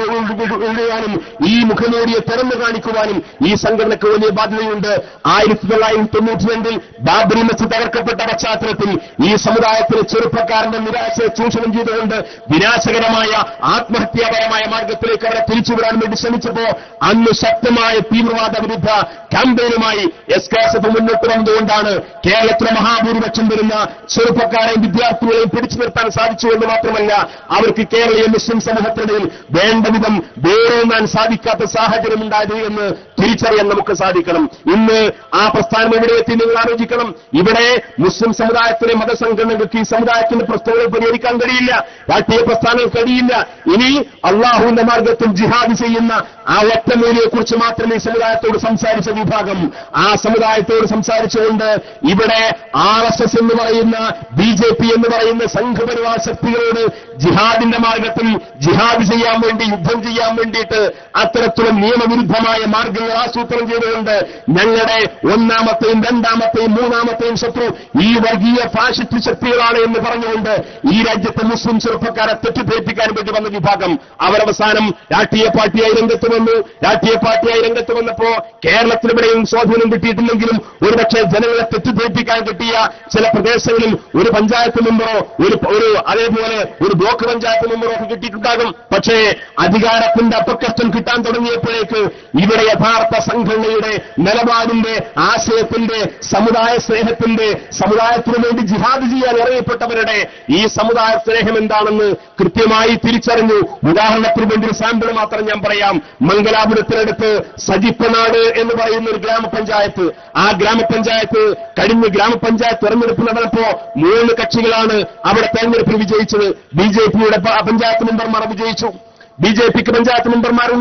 ഇടുവാനും ഈ മുഖമൂടിയെ തുറന്നു കാണിക്കുവാനും ഈ സംഘടനയ്ക്ക് വലിയ ബാധ്യതയുണ്ട് ആയിരത്തി തൊള്ളായിരത്തി തൊണ്ണൂറ്റി രണ്ടിൽ ബാബരി മസ്ജിദ് തകർക്കപ്പെട്ട പശ്ചാത്തലത്തിൽ ഈ സമുദായത്തിലെ ചെറുപ്പക്കാരന്റെ നിരാശയെ ചൂഷണം ചെയ്തുകൊണ്ട് വിനാശകരമായ ആത്മഹത്യാപരമായ മാർഗത്തിലേക്ക് അവരെ തിരിച്ചുവിടാൻ വേണ്ടി ശ്രമിച്ചപ്പോ അന്ന് ശക്തമായ തീവ്രവാദ വിരുദ്ധ ക്യാമ്പയിനുമായി എസ് കെ എസ് എഫ് മുന്നോട്ട് വന്നതുകൊണ്ടാണ് കേരളത്തിലെ മഹാഭൂരിപക്ഷം വരുന്ന ചെറുപ്പക്കാരെയും വിദ്യാർത്ഥികളെയും പിടിച്ചു നിർത്താൻ സാധിച്ചു എന്ന് മാത്രമല്ല അവർക്ക് കേരളീയ മുസ്ലിം സമൂഹത്തിനിടയിൽ വേണ്ട വിധം വേറൊന്നാൻ സാധിക്കാത്ത സാഹചര്യം ഉണ്ടായത് എന്ന് തിരിച്ചറിയാൻ നമുക്ക് സാധിക്കണം ഇന്ന് ആ പ്രസ്ഥാനം എവിടെ എത്തി നിങ്ങൾ ആലോചിക്കണം ഇവിടെ മുസ്ലിം സമുദായത്തിലെ മതസംഘടനകൾക്ക് ഈ സമുദായത്തിന്റെ പ്രശ്നങ്ങൾ പരിഹരിക്കാൻ കഴിയില്ല രാഷ്ട്രീയ പ്രസ്ഥാനങ്ങൾ കഴിയില്ല ഇനി അള്ളാഹുവിന്റെ മാർഗത്തിൽ ജിഹാദ് ചെയ്യുന്ന ആ ഒറ്റമൂലിയെ കുറിച്ച് മാത്രമേ ഈ സമുദായത്തോട് സംസാരിച്ച വിഭാഗം ആ സമുദായത്തോട് സംസാരിച്ചുകൊണ്ട് ഇവിടെ ആർ എസ് എസ് എന്ന് പറയുന്ന ബി ജെ പി എന്ന് പറയുന്ന സംഘപരിവാർ ശക്തികളോട് ജിഹാദിന്റെ മാർഗത്തിൽ ജിഹാദ് ചെയ്യാൻ വേണ്ടി യുദ്ധം ചെയ്യാൻ വേണ്ടിയിട്ട് അത്തരത്തിലുള്ള നിയമവിരുദ്ധമായ മാർഗങ്ങൾ ആസൂത്രണം ചെയ്തുകൊണ്ട് ഞങ്ങളുടെ ഒന്നാമത്തെയും രണ്ടാമത്തെയും മൂന്നാമത്തെയും ശത്രു ഈ വർഗീയ ഫാഷിസ്റ്റ് ശക്തികളാണ് എന്ന് പറഞ്ഞുകൊണ്ട് ഈ രാജ്യത്തെ മുസ്ലിം ചെറുപ്പക്കാരെ തെറ്റിദ്ധരിപ്പിക്കാൻ വേണ്ടി വന്ന വിഭാഗം അവരവസാനം രാഷ്ട്രീയ പാർട്ടിയായി രംഗത്ത് വന്നു രാഷ്ട്രീയ പാർട്ടിയായി രംഗത്ത് വന്നപ്പോ കേരളത്തിലിവിടെയും സ്വാധീനം കിട്ടിയിട്ടില്ലെങ്കിലും ഒരുപക്ഷെ ജനങ്ങളെ തെറ്റിദ്ധരിപ്പിക്കാൻ കിട്ടിയ ചില പ്രദേശങ്ങളിൽ ഒരു പഞ്ചായത്ത് മെമ്പറോ ഒരു ഒരു അതേപോലെ ഒരു ബ്ലോക്ക് പഞ്ചായത്ത് മെമ്പറോ ഒക്കെ കിട്ടിയിട്ടുണ്ടാകും പക്ഷേ അധികാരത്തിന്റെ അപ്പക്കഷ്ടം കിട്ടാൻ തുടങ്ങിയപ്പോഴേക്ക് ഇവിടെ യഥാർത്ഥ സംഘടനയുടെ നിലപാടിന്റെ ആശയത്തിന്റെ സമുദായ സ്നേഹത്തിന്റെ സമുദായത്തിനു വേണ്ടി ജിഹാദ് ചെയ്യാൻ ഇറങ്ങപ്പെട്ടവരുടെ ഈ സമുദായ സ്നേഹം എന്താണെന്ന് കൃത്യമായി തിരിച്ചറിഞ്ഞു ഉദാഹരണത്തിന് വേണ്ടി ഒരു സാമ്പിൾ മാത്രം ഞാൻ പറയാം മംഗലാപുരത്തിനടുത്ത് സജിപ്പനാട് എന്ന് പറയുന്ന ഒരു ഗ്രാമപഞ്ചായത്ത് ആ ഗ്രാമപഞ്ചായത്ത് കഴിഞ്ഞ ഗ്രാമപഞ്ചായത്ത് തെരഞ്ഞെടുപ്പ് നടന്നപ്പോ മൂന്ന് കക്ഷികളാണ് അവിടെ തെരഞ്ഞെടുപ്പിൽ വിജയിച്ചത് ബി ജെ പിയുടെ പഞ്ചായത്ത് മെമ്പർമാർ വിജയിച്ചു ബി ജെ പിക്ക് പഞ്ചായത്ത് മെമ്പർമാരുണ്ടായി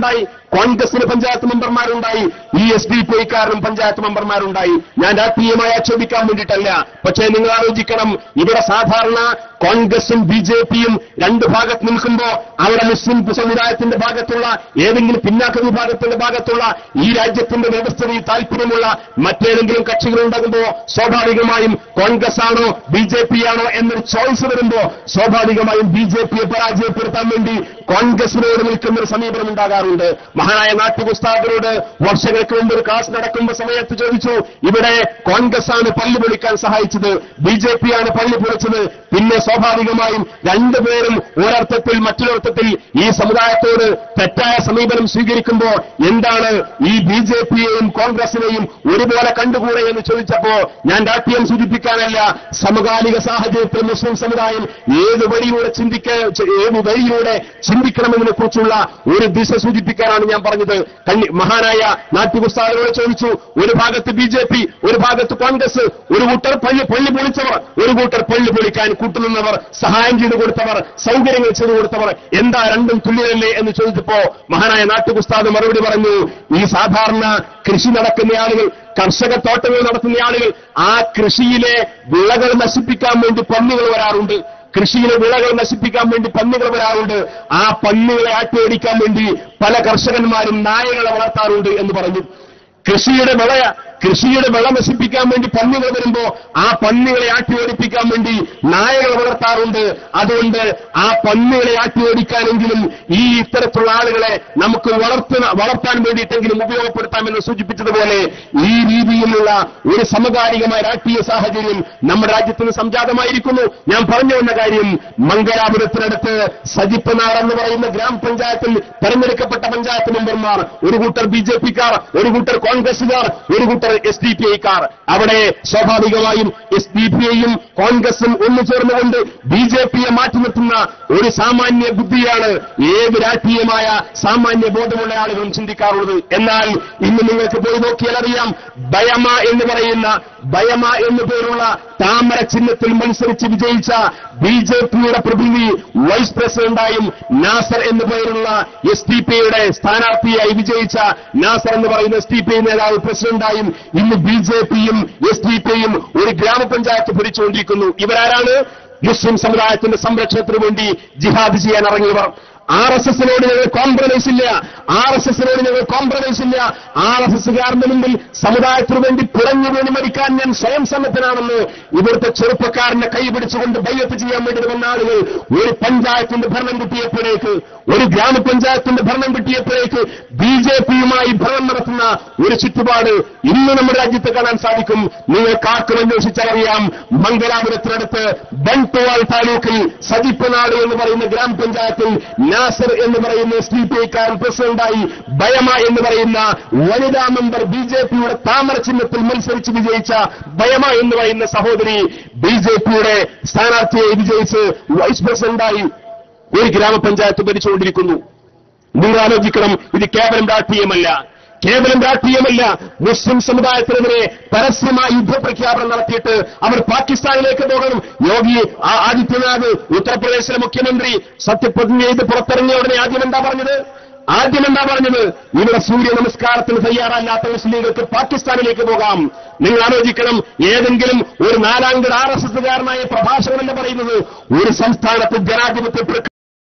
കോൺഗ്രസിന് പഞ്ചായത്ത് മെമ്പർമാരുണ്ടായി ഈ എസ് ഡി പി ഐക്കാരനും പഞ്ചായത്ത് മെമ്പർമാരുണ്ടായി ഞാൻ രാഷ്ട്രീയമായി ആക്ഷേപിക്കാൻ വേണ്ടിയിട്ടല്ല പക്ഷേ നിങ്ങൾ ആലോചിക്കണം ഇവിടെ സാധാരണ കോൺഗ്രസും ബി ജെ പിയും രണ്ട് ഭാഗത്ത് നിൽക്കുമ്പോ അവിടെ മുസ്ലിം സമുദായത്തിന്റെ ഭാഗത്തുള്ള ഏതെങ്കിലും പിന്നാക്ക വിഭാഗത്തിന്റെ ഭാഗത്തുള്ള ഈ രാജ്യത്തിന്റെ വ്യവസ്ഥയിൽ താല്പര്യമുള്ള മറ്റേതെങ്കിലും കക്ഷികൾ ഉണ്ടാകുമ്പോ സ്വാഭാവികമായും കോൺഗ്രസ് ആണോ ബി ജെ പി ആണോ എന്നൊരു ചോയ്സ് വരുമ്പോ സ്വാഭാവികമായും ബി ജെ പിയെ പരാജയപ്പെടുത്താൻ വേണ്ടി കോൺഗ്രസിനോട് നിൽക്കുന്ന ഒരു സമീപനം ഉണ്ടാകാറുണ്ട് മഹാനായ നാട്ടുപുസ്തകരോട് വർഷങ്ങൾക്ക് മുമ്പ് ഒരു ക്ലാസ് നടക്കുമ്പോൾ സമയത്ത് ചോദിച്ചു ഇവിടെ കോൺഗ്രസ് ആണ് പള്ളി പൊളിക്കാൻ സഹായിച്ചത് ബി ജെ പി ആണ് പള്ളി പൊളിച്ചത് പിന്നെ സ്വാഭാവികമായും രണ്ടുപേരും ഒരർത്ഥത്തിൽ മറ്റൊരർത്ഥത്തിൽ ഈ സമുദായത്തോട് തെറ്റായ സമീപനം സ്വീകരിക്കുമ്പോൾ എന്താണ് ഈ ബി ജെ പിയെയും കോൺഗ്രസിനെയും ഒരുപോലെ കണ്ടുകൂടെ എന്ന് ചോദിച്ചപ്പോ ഞാൻ രാഷ്ട്രീയം സൂചിപ്പിക്കാനല്ല സമകാലിക സാഹചര്യത്തിൽ മുസ്ലിം സമുദായം ഏത് വഴിയിലൂടെ ചിന്തിക്ക ഏത് വഴിയിലൂടെ ചിന്തിക്കണമെന്നതിനെ കുറിച്ചുള്ള ഒരു ദിശ സൂചിപ്പിക്കാനാണ് ഞാൻ പറഞ്ഞത് കണ്ണി- മഹാനായ നാട്യപുസ്തകരോട് ചോദിച്ചു ഒരു ഭാഗത്ത് ബി ജെ പി ഒരു ഭാഗത്ത് കോൺഗ്രസ് ഒരു കൂട്ടർ പള്ളി പള്ളി പൊളിച്ചവർ ഒരു കൂട്ടർ പള്ളി പൊളിക്കാൻ കൂട്ടുനിന്നവർ സഹായം ചെയ്തു കൊടുത്തവർ സൗകര്യങ്ങൾ ചെയ്തു കൊടുത്തവർ എന്താ രണ്ടും തുല്യരല്ലേ എന്ന് ചോദിച്ചപ്പോ മഹാനായ നാട്ടുപുസ്താദ് മറുപടി പറഞ്ഞു ഈ സാധാരണ കൃഷി നടക്കുന്ന ആളുകൾ കർഷക തോട്ടങ്ങൾ നടത്തുന്ന ആളുകൾ ആ കൃഷിയിലെ വിളകൾ നശിപ്പിക്കാൻ വേണ്ടി പന്നികൾ വരാറുണ്ട് കൃഷിയിലെ വിളകൾ നശിപ്പിക്കാൻ വേണ്ടി പന്നികൾ വരാറുണ്ട് ആ പന്നികളെ ആട്ടിയോടിക്കാൻ വേണ്ടി പല കർഷകന്മാരും നായകളെ വളർത്താറുണ്ട് എന്ന് പറഞ്ഞു കൃഷിയുടെ വിള കൃഷിയുടെ വിള നശിപ്പിക്കാൻ വേണ്ടി പന്നികൾ വരുമ്പോ ആ പന്നികളെ ആട്ടി ഓടിപ്പിക്കാൻ വേണ്ടി നായകൾ വളർത്താറുണ്ട് അതുകൊണ്ട് ആ പന്നികളെ ആട്ടി ഓടിക്കാനെങ്കിലും ഈ ഇത്തരത്തിലുള്ള ആളുകളെ നമുക്ക് വളർത്തുന്ന വളർത്താൻ വേണ്ടിയിട്ടെങ്കിലും ഉപയോഗപ്പെടുത്താമെന്ന് സൂചിപ്പിച്ചതുപോലെ ഈ രീതിയിലുള്ള ഒരു സമകാലികമായ രാഷ്ട്രീയ സാഹചര്യം നമ്മുടെ രാജ്യത്തിന് സംജാതമായിരിക്കുന്നു ഞാൻ പറഞ്ഞു വന്ന കാര്യം മംഗലാപുരത്തിനടുത്ത് സജിപ്പനാർ എന്ന് പറയുന്ന ഗ്രാമപഞ്ചായത്തിൽ തെരഞ്ഞെടുക്കപ്പെട്ട പഞ്ചായത്ത് മെമ്പർമാർ ഒരു കൂട്ടർ ബി ജെ പിക്കാർ ഒരു കൂട്ടർ കോൺഗ്രസുകാർ ഒരു കൂട്ടർ എസ് ഡി പി ഐക്കാർ അവിടെ സ്വാഭാവികമായും എസ് ഡി പി ഐയും കോൺഗ്രസും ഒന്നു ചേർന്നുകൊണ്ട് ബി ജെ പിയെ മാറ്റി നിർത്തുന്ന ഒരു സാമാന്യ ബുദ്ധിയാണ് ഏത് രാഷ്ട്രീയമായ സാമാന്യ ബോധമുള്ള ആളുകളും ചിന്തിക്കാറുള്ളത് എന്നാൽ ഇന്ന് നിങ്ങൾക്ക് പോയി നോക്കിയാൽ അറിയാം ബയമ എന്ന് പറയുന്ന ബയമ എന്നു പേരുള്ള താമര ചിഹ്നത്തിൽ മത്സരിച്ച് വിജയിച്ച ബി ജെ പിയുടെ പ്രതിനിധി വൈസ് പ്രസിഡന്റായും നാസർ എന്ന് പേരുള്ള എസ് ടി പിയുടെ സ്ഥാനാർത്ഥിയായി വിജയിച്ച നാസർ എന്ന് പറയുന്ന എസ് ടി പി നേതാവ് പ്രസിഡന്റായും ഇന്ന് ബി ജെ പിയും എസ് ഡി പിയും ഒരു ഗ്രാമപഞ്ചായത്ത് ഭരിച്ചുകൊണ്ടിരിക്കുന്നു ഇവരാരാണ് മുസ്ലിം സമുദായത്തിന്റെ സംരക്ഷണത്തിന് വേണ്ടി ജിഹാദ് ചെയ്യാൻ ഇറങ്ങിയവർ ആർ എസ് എസിനോട് ഞങ്ങൾ കോംപ്രമൈസ് ഇല്ല ആർ എസ് എസിനോട് ഞങ്ങൾ കോംപ്രമൈസ് ഇല്ല ആർ എസ് എസുകാരന്റെ മുമ്പിൽ സമുദായത്തിന് വേണ്ടി പുറഞ്ഞു വീണ് മരിക്കാൻ ഞാൻ സ്വയം സന്നദ്ധനാണെന്ന് ഇവിടുത്തെ ചെറുപ്പക്കാരനെ കൈപിടിച്ചുകൊണ്ട് ബയ്യത്ത് ചെയ്യാൻ വേണ്ടി വന്ന ആളുകൾ ഒരു പഞ്ചായത്തിന്റെ ഭരണം കിട്ടിയപ്പോഴേക്ക് ഒരു ഗ്രാമപഞ്ചായത്തിന്റെ ഭരണം കിട്ടിയപ്പോഴേക്ക് ബി ജെ പിയുമായി ഭരണം നടത്തുന്ന ഒരു ചുറ്റുപാട് ഇന്ന് നമ്മുടെ രാജ്യത്ത് കാണാൻ സാധിക്കും നിങ്ങൾക്ക് ആർക്കും അന്വേഷിച്ചറിയാം മംഗലാപുരത്തിനടുത്ത് ബൺടുവാൾ താലൂക്കിൽ സജിപ്പനാട് എന്ന് പറയുന്ന ഗ്രാമപഞ്ചായത്തിൽ നാസർ എന്ന് പറയുന്ന എസ് ഡി പി ഐക്കാരൻ പ്രസിഡന്റായി ബയമ എന്ന് പറയുന്ന വനിതാ മെമ്പർ ബി ജെ പിയുടെ താമര ചിഹ്നത്തിൽ മത്സരിച്ച് വിജയിച്ച ബയമ എന്ന് പറയുന്ന സഹോദരി ബി ജെ പിയുടെ സ്ഥാനാർത്ഥിയായി വിജയിച്ച് വൈസ് പ്രസിഡന്റായി ഒരു ഗ്രാമപഞ്ചായത്ത് ഭരിച്ചുകൊണ്ടിരിക്കുന്നു നിങ്ങൾ ആലോചിക്കണം ഇത് കേവലം രാഷ്ട്രീയമല്ല കേവലം രാഷ്ട്രീയമല്ല മുസ്ലിം സമുദായത്തിനെതിരെ പരസ്യമായ യുദ്ധപ്രഖ്യാപനം നടത്തിയിട്ട് അവർ പാകിസ്ഥാനിലേക്ക് പോകണം യോഗി ആ- ആദിത്യനാഥ് ഉത്തർപ്രദേശിലെ മുഖ്യമന്ത്രി സത്യപ്രതിജ്ഞ ചെയ്ത് പുറത്തിറങ്ങിയ ഉടനെ ആദ്യം എന്താ പറഞ്ഞത് ആദ്യം എന്താ പറഞ്ഞത് ഇവിടെ സൂര്യ നമസ്കാരത്തിന് തയ്യാറല്ലാത്ത മുസ്ലിങ്ങൾക്ക് പാകിസ്ഥാനിലേക്ക് പോകാം നിങ്ങൾ ആലോചിക്കണം ഏതെങ്കിലും ഒരു നാലാംകിട ആർ എസ് എസുകാരനായ പ്രഭാഷകനല്ല പറയുന്നത് ഒരു സംസ്ഥാനത്ത് ജനാധിപത്യ പ്രക്രിയ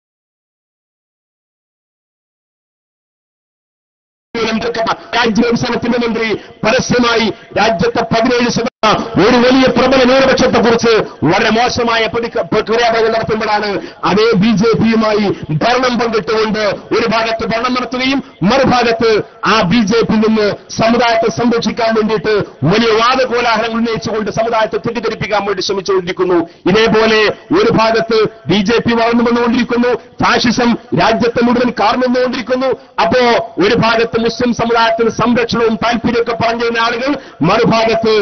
രാജ്യ വികസനത്തിന്റെ മന്ത്രി പരസ്യമായി രാജ്യത്തെ പതിനേഴ് ശതമാനം ഒരു വലിയ പ്രബല ന്യൂനപക്ഷത്തെക്കുറിച്ച് വളരെ മോശമായ പ്രതിക- പ്രക്രിയാപനങ്ങൾ നടത്തുമ്പോഴാണ് അതേ ബി ജെ പിയുമായി ഭരണം പങ്കിട്ടുകൊണ്ട് ഒരു ഭാഗത്ത് ഭരണം നടത്തുകയും മറുഭാഗത്ത് ആ ബി ജെ പിയിൽ നിന്ന് സമുദായത്തെ സംരക്ഷിക്കാൻ വേണ്ടിയിട്ട് വലിയ വാദകോലാഹലങ്ങൾ ഉന്നയിച്ചുകൊണ്ട് സമുദായത്തെ തെറ്റിദ്ധരിപ്പിക്കാൻ വേണ്ടി ശ്രമിച്ചുകൊണ്ടിരിക്കുന്നു ഇതേപോലെ ഒരു ഭാഗത്ത് ബി ജെ പി വളർന്നു വന്നുകൊണ്ടിരിക്കുന്നു ഫാഷിസം രാജ്യത്തെ മുഴുവൻ കാർന്നുകൊണ്ടിരിക്കുന്നു അപ്പോ ഒരു ഭാഗത്ത് മുസ്ലിം സമുദായത്തിന് സംരക്ഷണവും താല്പര്യമൊക്കെ പറഞ്ഞിരുന്ന ആളുകൾ മറുഭാഗത്ത് ഇതേ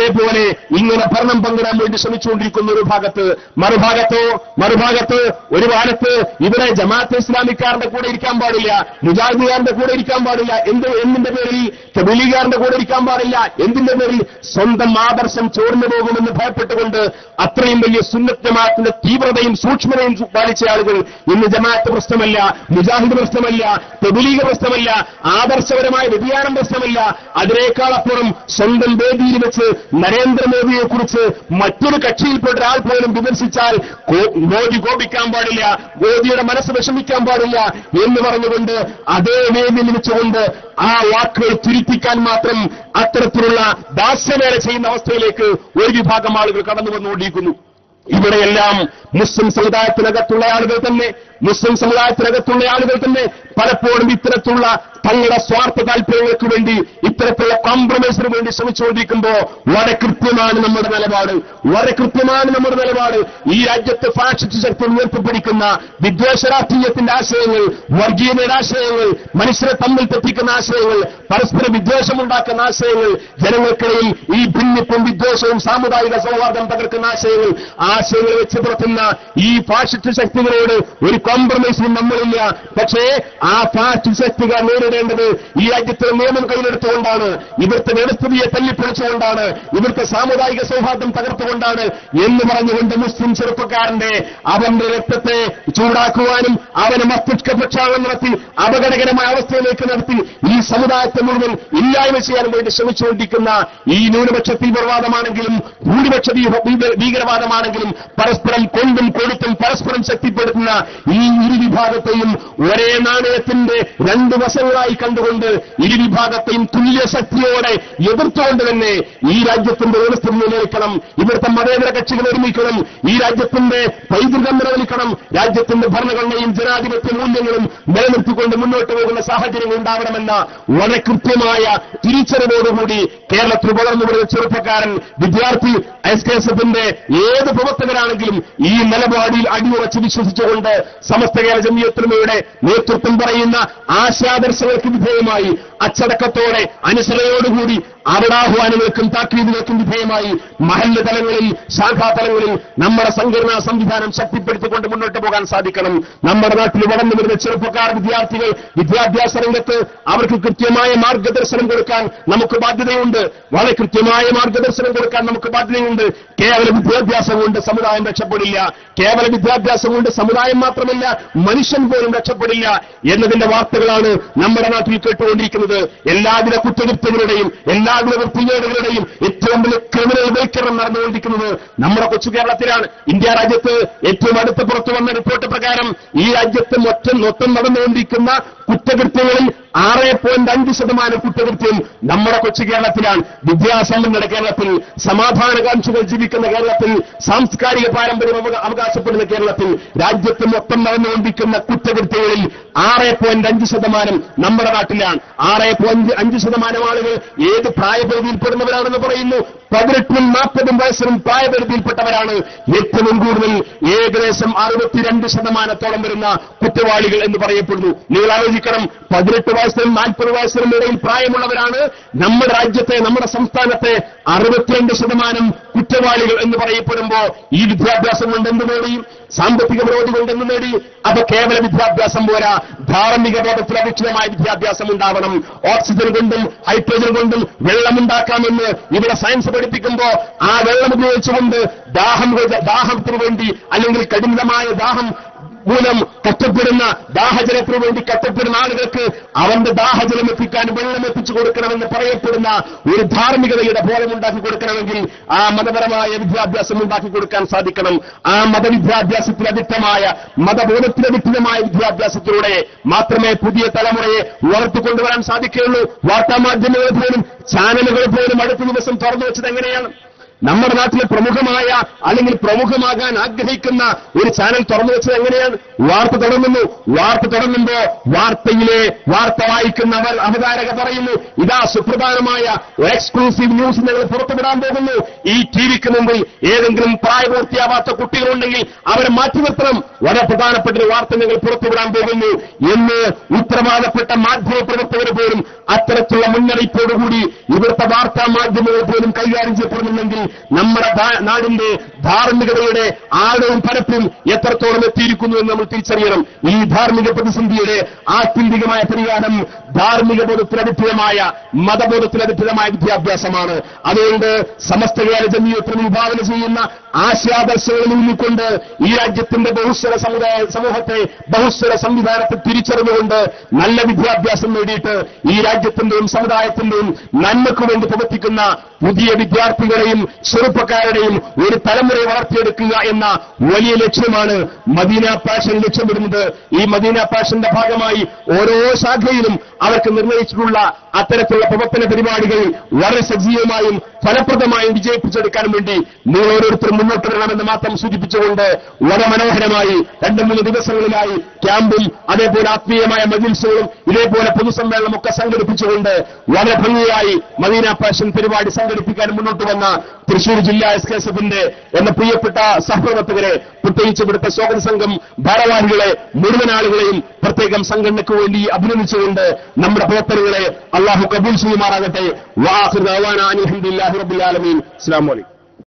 പോലെ ഇങ്ങനെ ഭരണം പങ്കിടാൻ വേണ്ടി ശ്രമിച്ചുകൊണ്ടിരിക്കുന്ന ഒരു ഭാഗത്ത് മറുഭാഗത്തോ മറുഭാഗത്ത് ഒരു കാലത്ത് ഇവിടെ ജമാഅത്ത് ഇസ്ലാമിക്കാരന്റെ കൂടെ ഇരിക്കാൻ പാടില്ല മുജാഹിദുകാരന്റെ കൂടെ ഇരിക്കാൻ പാടില്ല എന്ത് എന്തിന്റെ പേരിൽ കബിലികാരന്റെ കൂടെ ഇരിക്കാൻ പാടില്ല എന്തിന്റെ പേരിൽ സ്വന്തം ആദർശം ചോർന്നു പോകുമെന്ന് ഭയപ്പെട്ടുകൊണ്ട് അത്രയും വലിയ സുന്നത്ത് ജമാഅത്തിന്റെ തീവ്രതയും സൂക്ഷ്മതയും പാലിച്ച ആളുകൾ ഇന്ന് ജമാഅത്ത് പ്രശ്നമല്ല മുജാഹിദ് പ്രശ്നമല്ല തെബിലീഗ് പ്രശ്നമല്ല ആദർശപരമായ വ്യതിയാനം പ്രശ്നമല്ല അതിനേക്കാൾ അപ്പുറം സ്വന്തം വേദിയിൽ വെച്ച് നരേന്ദ്രമോദിയെ കുറിച്ച് മറ്റൊരു കക്ഷിയിൽപ്പെട്ട ഒരാൾ പോലും വിമർശിച്ചാൽ കോ- മോദി കോപിക്കാൻ പാടില്ല മോദിയുടെ മനസ്സ് വിഷമിക്കാൻ പാടില്ല എന്ന് പറഞ്ഞുകൊണ്ട് അതേ വേദിയിൽ വെച്ചുകൊണ്ട് ആ വാക്കുകൾ തിരുത്തിക്കാൻ മാത്രം അത്തരത്തിലുള്ള ദാസ്യവേല ചെയ്യുന്ന അവസ്ഥയിലേക്ക് ഒരു വിഭാഗം ആളുകൾ കടന്നു വന്നുകൊണ്ടിരിക്കുന്നു ഇവിടെയെല്ലാം മുസ്ലിം സമുദായത്തിനകത്തുള്ള ആളുകൾ തന്നെ മുസ്ലിം സമുദായത്തിനകത്തുള്ള ആളുകൾ തന്നെ പലപ്പോഴും ഇത്തരത്തിലുള്ള തങ്ങളുടെ സ്വാർത്ഥ താല്പര്യങ്ങൾക്ക് വേണ്ടി ഇത്തരത്തിലുള്ള കോംപ്രമൈസിന് വേണ്ടി ശ്രമിച്ചുകൊണ്ടിരിക്കുമ്പോൾ വളരെ കൃത്യമാണ് നമ്മുടെ നിലപാട് വളരെ കൃത്യമാണ് നമ്മുടെ നിലപാട് ഈ രാജ്യത്ത് ഫാഷിസ്റ്റ് ശക്തി ഉയർത്തിപ്പിടിക്കുന്ന വിദ്വേഷ രാഷ്ട്രീയത്തിന്റെ ആശയങ്ങൾ വർഗീയതയുടെ ആശയങ്ങൾ മനുഷ്യരെ തമ്മിൽ തെറ്റിക്കുന്ന ആശയങ്ങൾ പരസ്പര വിദ്വേഷമുണ്ടാക്കുന്ന ആശയങ്ങൾ ജനങ്ങൾക്കിടയിൽ ഈ ഭിന്നിപ്പും വിദ്വേഷവും സാമുദായിക സൗഹാർദ്ദം തകർക്കുന്ന ആശയങ്ങൾ ആശയങ്ങൾ വെച്ച് പുറത്തുന്ന ഈ ഫാഷിസ്റ്റ് ശക്തികളോട് ഒരു കോംപ്രമൈസിനും നമ്മളില്ല പക്ഷേ ആ ഫാഷിസ്റ്റ് ശക്തികൾ നേരിടേണ്ടത് ഈ രാജ്യത്തെ നിയമം കയ്യിലെടുത്തുകൊണ്ടാണ് ഇവിടുത്തെ വ്യവസ്ഥിതിയെ തല്ലിപ്പൊളിച്ചുകൊണ്ടാണ് ഇവിടുത്തെ സാമുദായിക സൗഹാർദ്ദം തകർത്തുകൊണ്ടാണ് എന്ന് പറഞ്ഞുകൊണ്ട് മുസ്ലിം ചെറുപ്പക്കാരന്റെ അവന്റെ രക്തത്തെ ചൂടാക്കുവാനും അവനെ മസ്തിഷ്ക പ്രക്ഷാളനം നടത്തി അപകടകരമായ അവസ്ഥയിലേക്ക് നടത്തി ഈ സമുദായത്തെ മുഴുവൻ ഇല്ലായ്മ ചെയ്യാൻ വേണ്ടി ശ്രമിച്ചുകൊണ്ടിരിക്കുന്ന ഈ ന്യൂനപക്ഷ തീവ്രവാദമാണെങ്കിലും ഭൂരിപക്ഷ ഭീ- ഭീ- ഭീകരവാദമാണെങ്കിലും പരസ്പരം കൊണ്ടും കൊടുത്തും പരസ്പരം ശക്തിപ്പെടുത്തുന്ന ഈ ഇരു വിഭാഗത്തെയും ഒരേ നാണയത്തിന്റെ രണ്ട് വശങ്ങളായി കണ്ടുകൊണ്ട് ഇരു വിഭാഗത്തെയും തുല്യ ശക്തിയോടെ എതിർത്തുകൊണ്ട് തന്നെ ഈ രാജ്യത്തിന്റെ വ്യവസ്ഥ നിലനിൽക്കണം ഇവിടുത്തെ മതേതര കക്ഷികൾ ഒരുമിക്കണം ഈ രാജ്യത്തിന്റെ പൈതൃകം നിലനിൽക്കണം രാജ്യത്തിന്റെ ഭരണഘടനയും ജനാധിപത്യ മൂല്യങ്ങളും നിലനിർത്തിക്കൊണ്ട് മുന്നോട്ട് പോകുന്ന സാഹചര്യങ്ങൾ ഉണ്ടാവണമെന്ന വളരെ കൃത്യമായ തിരിച്ചറിവോടുകൂടി കേരളത്തിൽ വളർന്നു വരുന്ന ചെറുപ്പക്കാരൻ വിദ്യാർത്ഥി എസ് കെ എസ് എഫിന്റെ ഏത് പ്രവർത്തകരാണെങ്കിലും ഈ നിലപാടിൽ അടിയുറച്ച് വിശ്വസിച്ചുകൊണ്ട് സമസ്ത കേരള ജമിയത്തുമയുടെ നേതൃത്വം പറയുന്ന ആശാദർശങ്ങൾക്ക് വിധേയമായി അച്ചടക്കത്തോടെ അനുസരണയോടുകൂടി അവിടാഹ്വാനങ്ങൾക്കും താക്കീതുകൾക്കും വിധേയമായി മഹല്ല് തലങ്ങളിൽ ശാഖാതലങ്ങളിൽ നമ്മുടെ സംഘടനാ സംവിധാനം ശക്തിപ്പെടുത്തിക്കൊണ്ട് മുന്നോട്ട് പോകാൻ സാധിക്കണം നമ്മുടെ നാട്ടിൽ വളർന്നു വരുന്ന ചെറുപ്പക്കാർ വിദ്യാർത്ഥികൾ വിദ്യാഭ്യാസ രംഗത്ത് അവർക്ക് കൃത്യമായ മാർഗദർശനം കൊടുക്കാൻ നമുക്ക് ബാധ്യതയുണ്ട് വളരെ കൃത്യമായ മാർഗദർശനം കൊടുക്കാൻ നമുക്ക് ബാധ്യതയുണ്ട് കേവല വിദ്യാഭ്യാസം കൊണ്ട് സമുദായം രക്ഷപ്പെടില്ല കേവല വിദ്യാഭ്യാസം കൊണ്ട് സമുദായം മാത്രമല്ല മനുഷ്യൻ പോലും രക്ഷപ്പെടില്ല എന്നതിന്റെ വാർത്തകളാണ് നമ്മുടെ നാട്ടിൽ കേട്ടുകൊണ്ടിരിക്കുന്നത് എല്ലാവിധ കുറ്റകൃത്യങ്ങളുടെയും എല്ലാവിധ വൃത്തികേടുകളുടെയും ഏറ്റവും വലിയ ക്രിമിനൽ വൽക്കരണം നടന്നുകൊണ്ടിരിക്കുന്നത് നമ്മുടെ കൊച്ചു കേരളത്തിലാണ് ഇന്ത്യ രാജ്യത്ത് ഏറ്റവും അടുത്ത പുറത്തു വന്ന റിപ്പോർട്ട് പ്രകാരം ഈ രാജ്യത്ത് മൊത്തം മൊത്തം നടന്നുകൊണ്ടിരിക്കുന്ന കുറ്റകൃത്യങ്ങളിൽ ആറ് പോയിന്റ് അഞ്ച് ശതമാനം കുറ്റകൃത്യം നമ്മുടെ കൊച്ചു കേരളത്തിലാണ് വിദ്യാസമ്പന്നരുടെ കേരളത്തിൽ സമാധാനകാംക്ഷികൾ ജീവിക്കുന്ന കേരളത്തിൽ സാംസ്കാരിക പാരമ്പര്യം അവക- അവകാശപ്പെടുന്ന കേരളത്തിൽ രാജ്യത്ത് മൊത്തം നടന്നുകൊണ്ടിരിക്കുന്ന കുറ്റകൃത്യങ്ങളിൽ ആറ് പോയിന്റ് അഞ്ച് ശതമാനം നമ്മുടെ നാട്ടിലാണ് ആറ് പോയിന്റ് അഞ്ച് ശതമാനം ആളുകൾ ഏത് പ്രായപരിധിയിൽപ്പെടുന്നവരാണെന്ന് പറയുന്നു പതിനെട്ടിനും നാൽപ്പതും വയസ്സിനും പ്രായപരിധിയിൽപ്പെട്ടവരാണ് ഏറ്റവും കൂടുതൽ ഏകദേശം അറുപത്തിരണ്ട് ശതമാനത്തോളം വരുന്ന കുറ്റവാളികൾ എന്ന് പറയപ്പെടുന്നു നിങ്ങൾ ആലോചിക്കണം പതിനെട്ട് വയസ്സിനും നാൽപ്പത് വയസ്സിനും ഇടയിൽ പ്രായമുള്ളവരാണ് നമ്മുടെ രാജ്യത്തെ നമ്മുടെ സംസ്ഥാനത്തെ അറുപത്തിരണ്ട് ശതമാനം കുറ്റവാളികൾ എന്ന് പറയപ്പെടുമ്പോ ഈ വിദ്യാഭ്യാസം കൊണ്ട് എന്ത് നേടി സാമ്പത്തിക വിരോധി കൊണ്ട് എന്ത് നേടി അപ്പൊ കേവല വിദ്യാഭ്യാസം പോരാ ധാർമ്മിക ബോധത്തിൽ അധിഷ്ഠിതമായ വിദ്യാഭ്യാസം ഉണ്ടാവണം ഓക്സിജൻ കൊണ്ടും ഹൈഡ്രജൻ കൊണ്ടും വെള്ളമുണ്ടാക്കാമെന്ന് ഇവിടെ സയൻസ് പഠിപ്പിക്കുമ്പോ ആ വെള്ളം ഉപയോഗിച്ചുകൊണ്ട് ദാഹം ദാഹത്തിന് വേണ്ടി അല്ലെങ്കിൽ കഠിനമായ ദാഹം മൂലം കഷ്ടപ്പെടുന്ന ദാഹജലത്തിന് വേണ്ടി കഷ്ടപ്പെടുന്ന ആളുകൾക്ക് അവന്റെ ദാഹജലം എത്തിക്കാൻ വെള്ളം എത്തിച്ചു കൊടുക്കണമെന്ന് പറയപ്പെടുന്ന ഒരു ധാർമ്മികതയുടെ ബോധമുണ്ടാക്കി കൊടുക്കണമെങ്കിൽ ആ മതപരമായ വിദ്യാഭ്യാസം ഉണ്ടാക്കി കൊടുക്കാൻ സാധിക്കണം ആ മതവിദ്യാഭ്യാസത്തിൽ അധിഷ്ഠമായ മതബോധത്തിൽ അധിഷ്ഠിതമായ വിദ്യാഭ്യാസത്തിലൂടെ മാത്രമേ പുതിയ തലമുറയെ വളർത്തിക്കൊണ്ടുവരാൻ സാധിക്കുകയുള്ളൂ വാർത്താമാധ്യമങ്ങൾ പോലും ചാനലുകൾ പോലും അടുത്ത ദിവസം തുറന്നു വെച്ചത് എങ്ങനെയാണ് നമ്മുടെ നാട്ടിലെ പ്രമുഖമായ അല്ലെങ്കിൽ പ്രമുഖമാകാൻ ആഗ്രഹിക്കുന്ന ഒരു ചാനൽ തുറന്നു വെച്ചത് എങ്ങനെയാണ് വാർത്ത തുടങ്ങുന്നു വാർത്ത തുടങ്ങുമ്പോ വാർത്തയിലെ വാർത്ത വായിക്കുന്നവർ അവതാരക പറയുന്നു ഇതാ സുപ്രധാനമായ എക്സ്ക്ലൂസീവ് ന്യൂസ് ഞങ്ങൾ പുറത്തുവിടാൻ പോകുന്നു ഈ ടി വിക്ക് മുമ്പിൽ ഏതെങ്കിലും പ്രായപൂർത്തിയാവാത്ത കുട്ടികളുണ്ടെങ്കിൽ അവരെ മാറ്റി നിർത്തണം വളരെ പ്രധാനപ്പെട്ട ഒരു വാർത്ത ഞങ്ങൾ പുറത്തുവിടാൻ പോകുന്നു എന്ന് ഉത്തരവാദപ്പെട്ട മാധ്യമ പ്രവർത്തകർ പോലും അത്തരത്തിലുള്ള മുന്നറിയിപ്പോടുകൂടി ഇവിടുത്തെ വാർത്താ മാധ്യമങ്ങൾ പോലും കൈകാര്യം ചെയ്യപ്പെടുന്നുണ്ടെങ്കിൽ നമ്മുടെ ധാ- നാടിന്റെ ധാർമ്മികതയുടെ ആഴവും പരപ്പും എത്രത്തോളം എത്തിയിരിക്കുന്നു എന്ന് നമ്മൾ തിരിച്ചറിയണം ഈ ധാർമ്മിക പ്രതിസന്ധിയുടെ ആത്യന്തികമായ പരിഹാരം ധാർമ്മിക ബോധത്തിലധിഷ്ഠിതമായ മതബോധത്തിലധിഷ്ഠിതമായ വിദ്യാഭ്യാസമാണ് അതുകൊണ്ട് സമസ്ത കേരള ജമീയത്തിന് വിഭാവന ചെയ്യുന്ന ആശയാദർശങ്ങളിൽ ഊന്നിക്കൊണ്ട് ഈ രാജ്യത്തിന്റെ ബഹുസ്വര സമുദായ സമൂഹത്തെ ബഹുസ്വര സംവിധാനത്തെ തിരിച്ചറിഞ്ഞുകൊണ്ട് നല്ല വിദ്യാഭ്യാസം നേടിയിട്ട് ഈ രാജ്യത്തിന്റെയും സമുദായത്തിന്റെയും നന്മയ്ക്കു വേണ്ടി പ്രവർത്തിക്കുന്ന പുതിയ വിദ്യാർത്ഥികളെയും ചെറുപ്പക്കാരുടെയും ഒരു തലമുറയെ വളർത്തിയെടുക്കുക എന്ന വലിയ ലക്ഷ്യമാണ് മദീന പാഷൻ ലക്ഷ്യമിടുന്നത് ഈ മദീന പാഷന്റെ ഭാഗമായി ഓരോ ശാഖയിലും അവർക്ക് നിർണയിച്ചിട്ടുള്ള അത്തരത്തിലുള്ള പ്രവർത്തന പരിപാടികൾ വളരെ സജീവമായും ഫലപ്രദമായും വിജയിപ്പിച്ചെടുക്കാനും വേണ്ടി നിങ്ങൾ ഓരോരുത്തരും മുന്നോട്ട് വരണമെന്ന് മാത്രം സൂചിപ്പിച്ചുകൊണ്ട് വളരെ മനോഹരമായി രണ്ട് മൂന്ന് ദിവസങ്ങളിലായി ക്യാമ്പും അതേപോലെ ആത്മീയമായ മജിൽസുകളും ഇതേപോലെ പൊതുസമ്മേളനം ഒക്കെ സംഘടിപ്പിച്ചുകൊണ്ട് വളരെ ഭംഗിയായി മദീന പാഷൻ പരിപാടി സംഘടിപ്പിക്കാൻ മുന്നോട്ട് വന്ന തൃശൂർ ജില്ലാ എസ് കെ എസ് എഫിന്റെ എന്ന പ്രിയപ്പെട്ട സഹപ്രവർത്തകരെ പ്രത്യേകിച്ച് ഇവിടുത്തെ സ്വാഗത സംഘം ഭാരവാഹികളെ മുഴുവൻ ആളുകളെയും പ്രത്യേകം സംഘടനയ്ക്ക് വേണ്ടി അഭിനന്ദിച്ചുകൊണ്ട് നമ്മുടെ പ്രവർത്തനങ്ങളെ അള്ളാഹു കബൂൽ ചെയ്യുമാറാകട്ടെ വാഹിർ അലഹദില്ലാഹി റബുലാലമീൻ അസ്സാം വലൈക്കും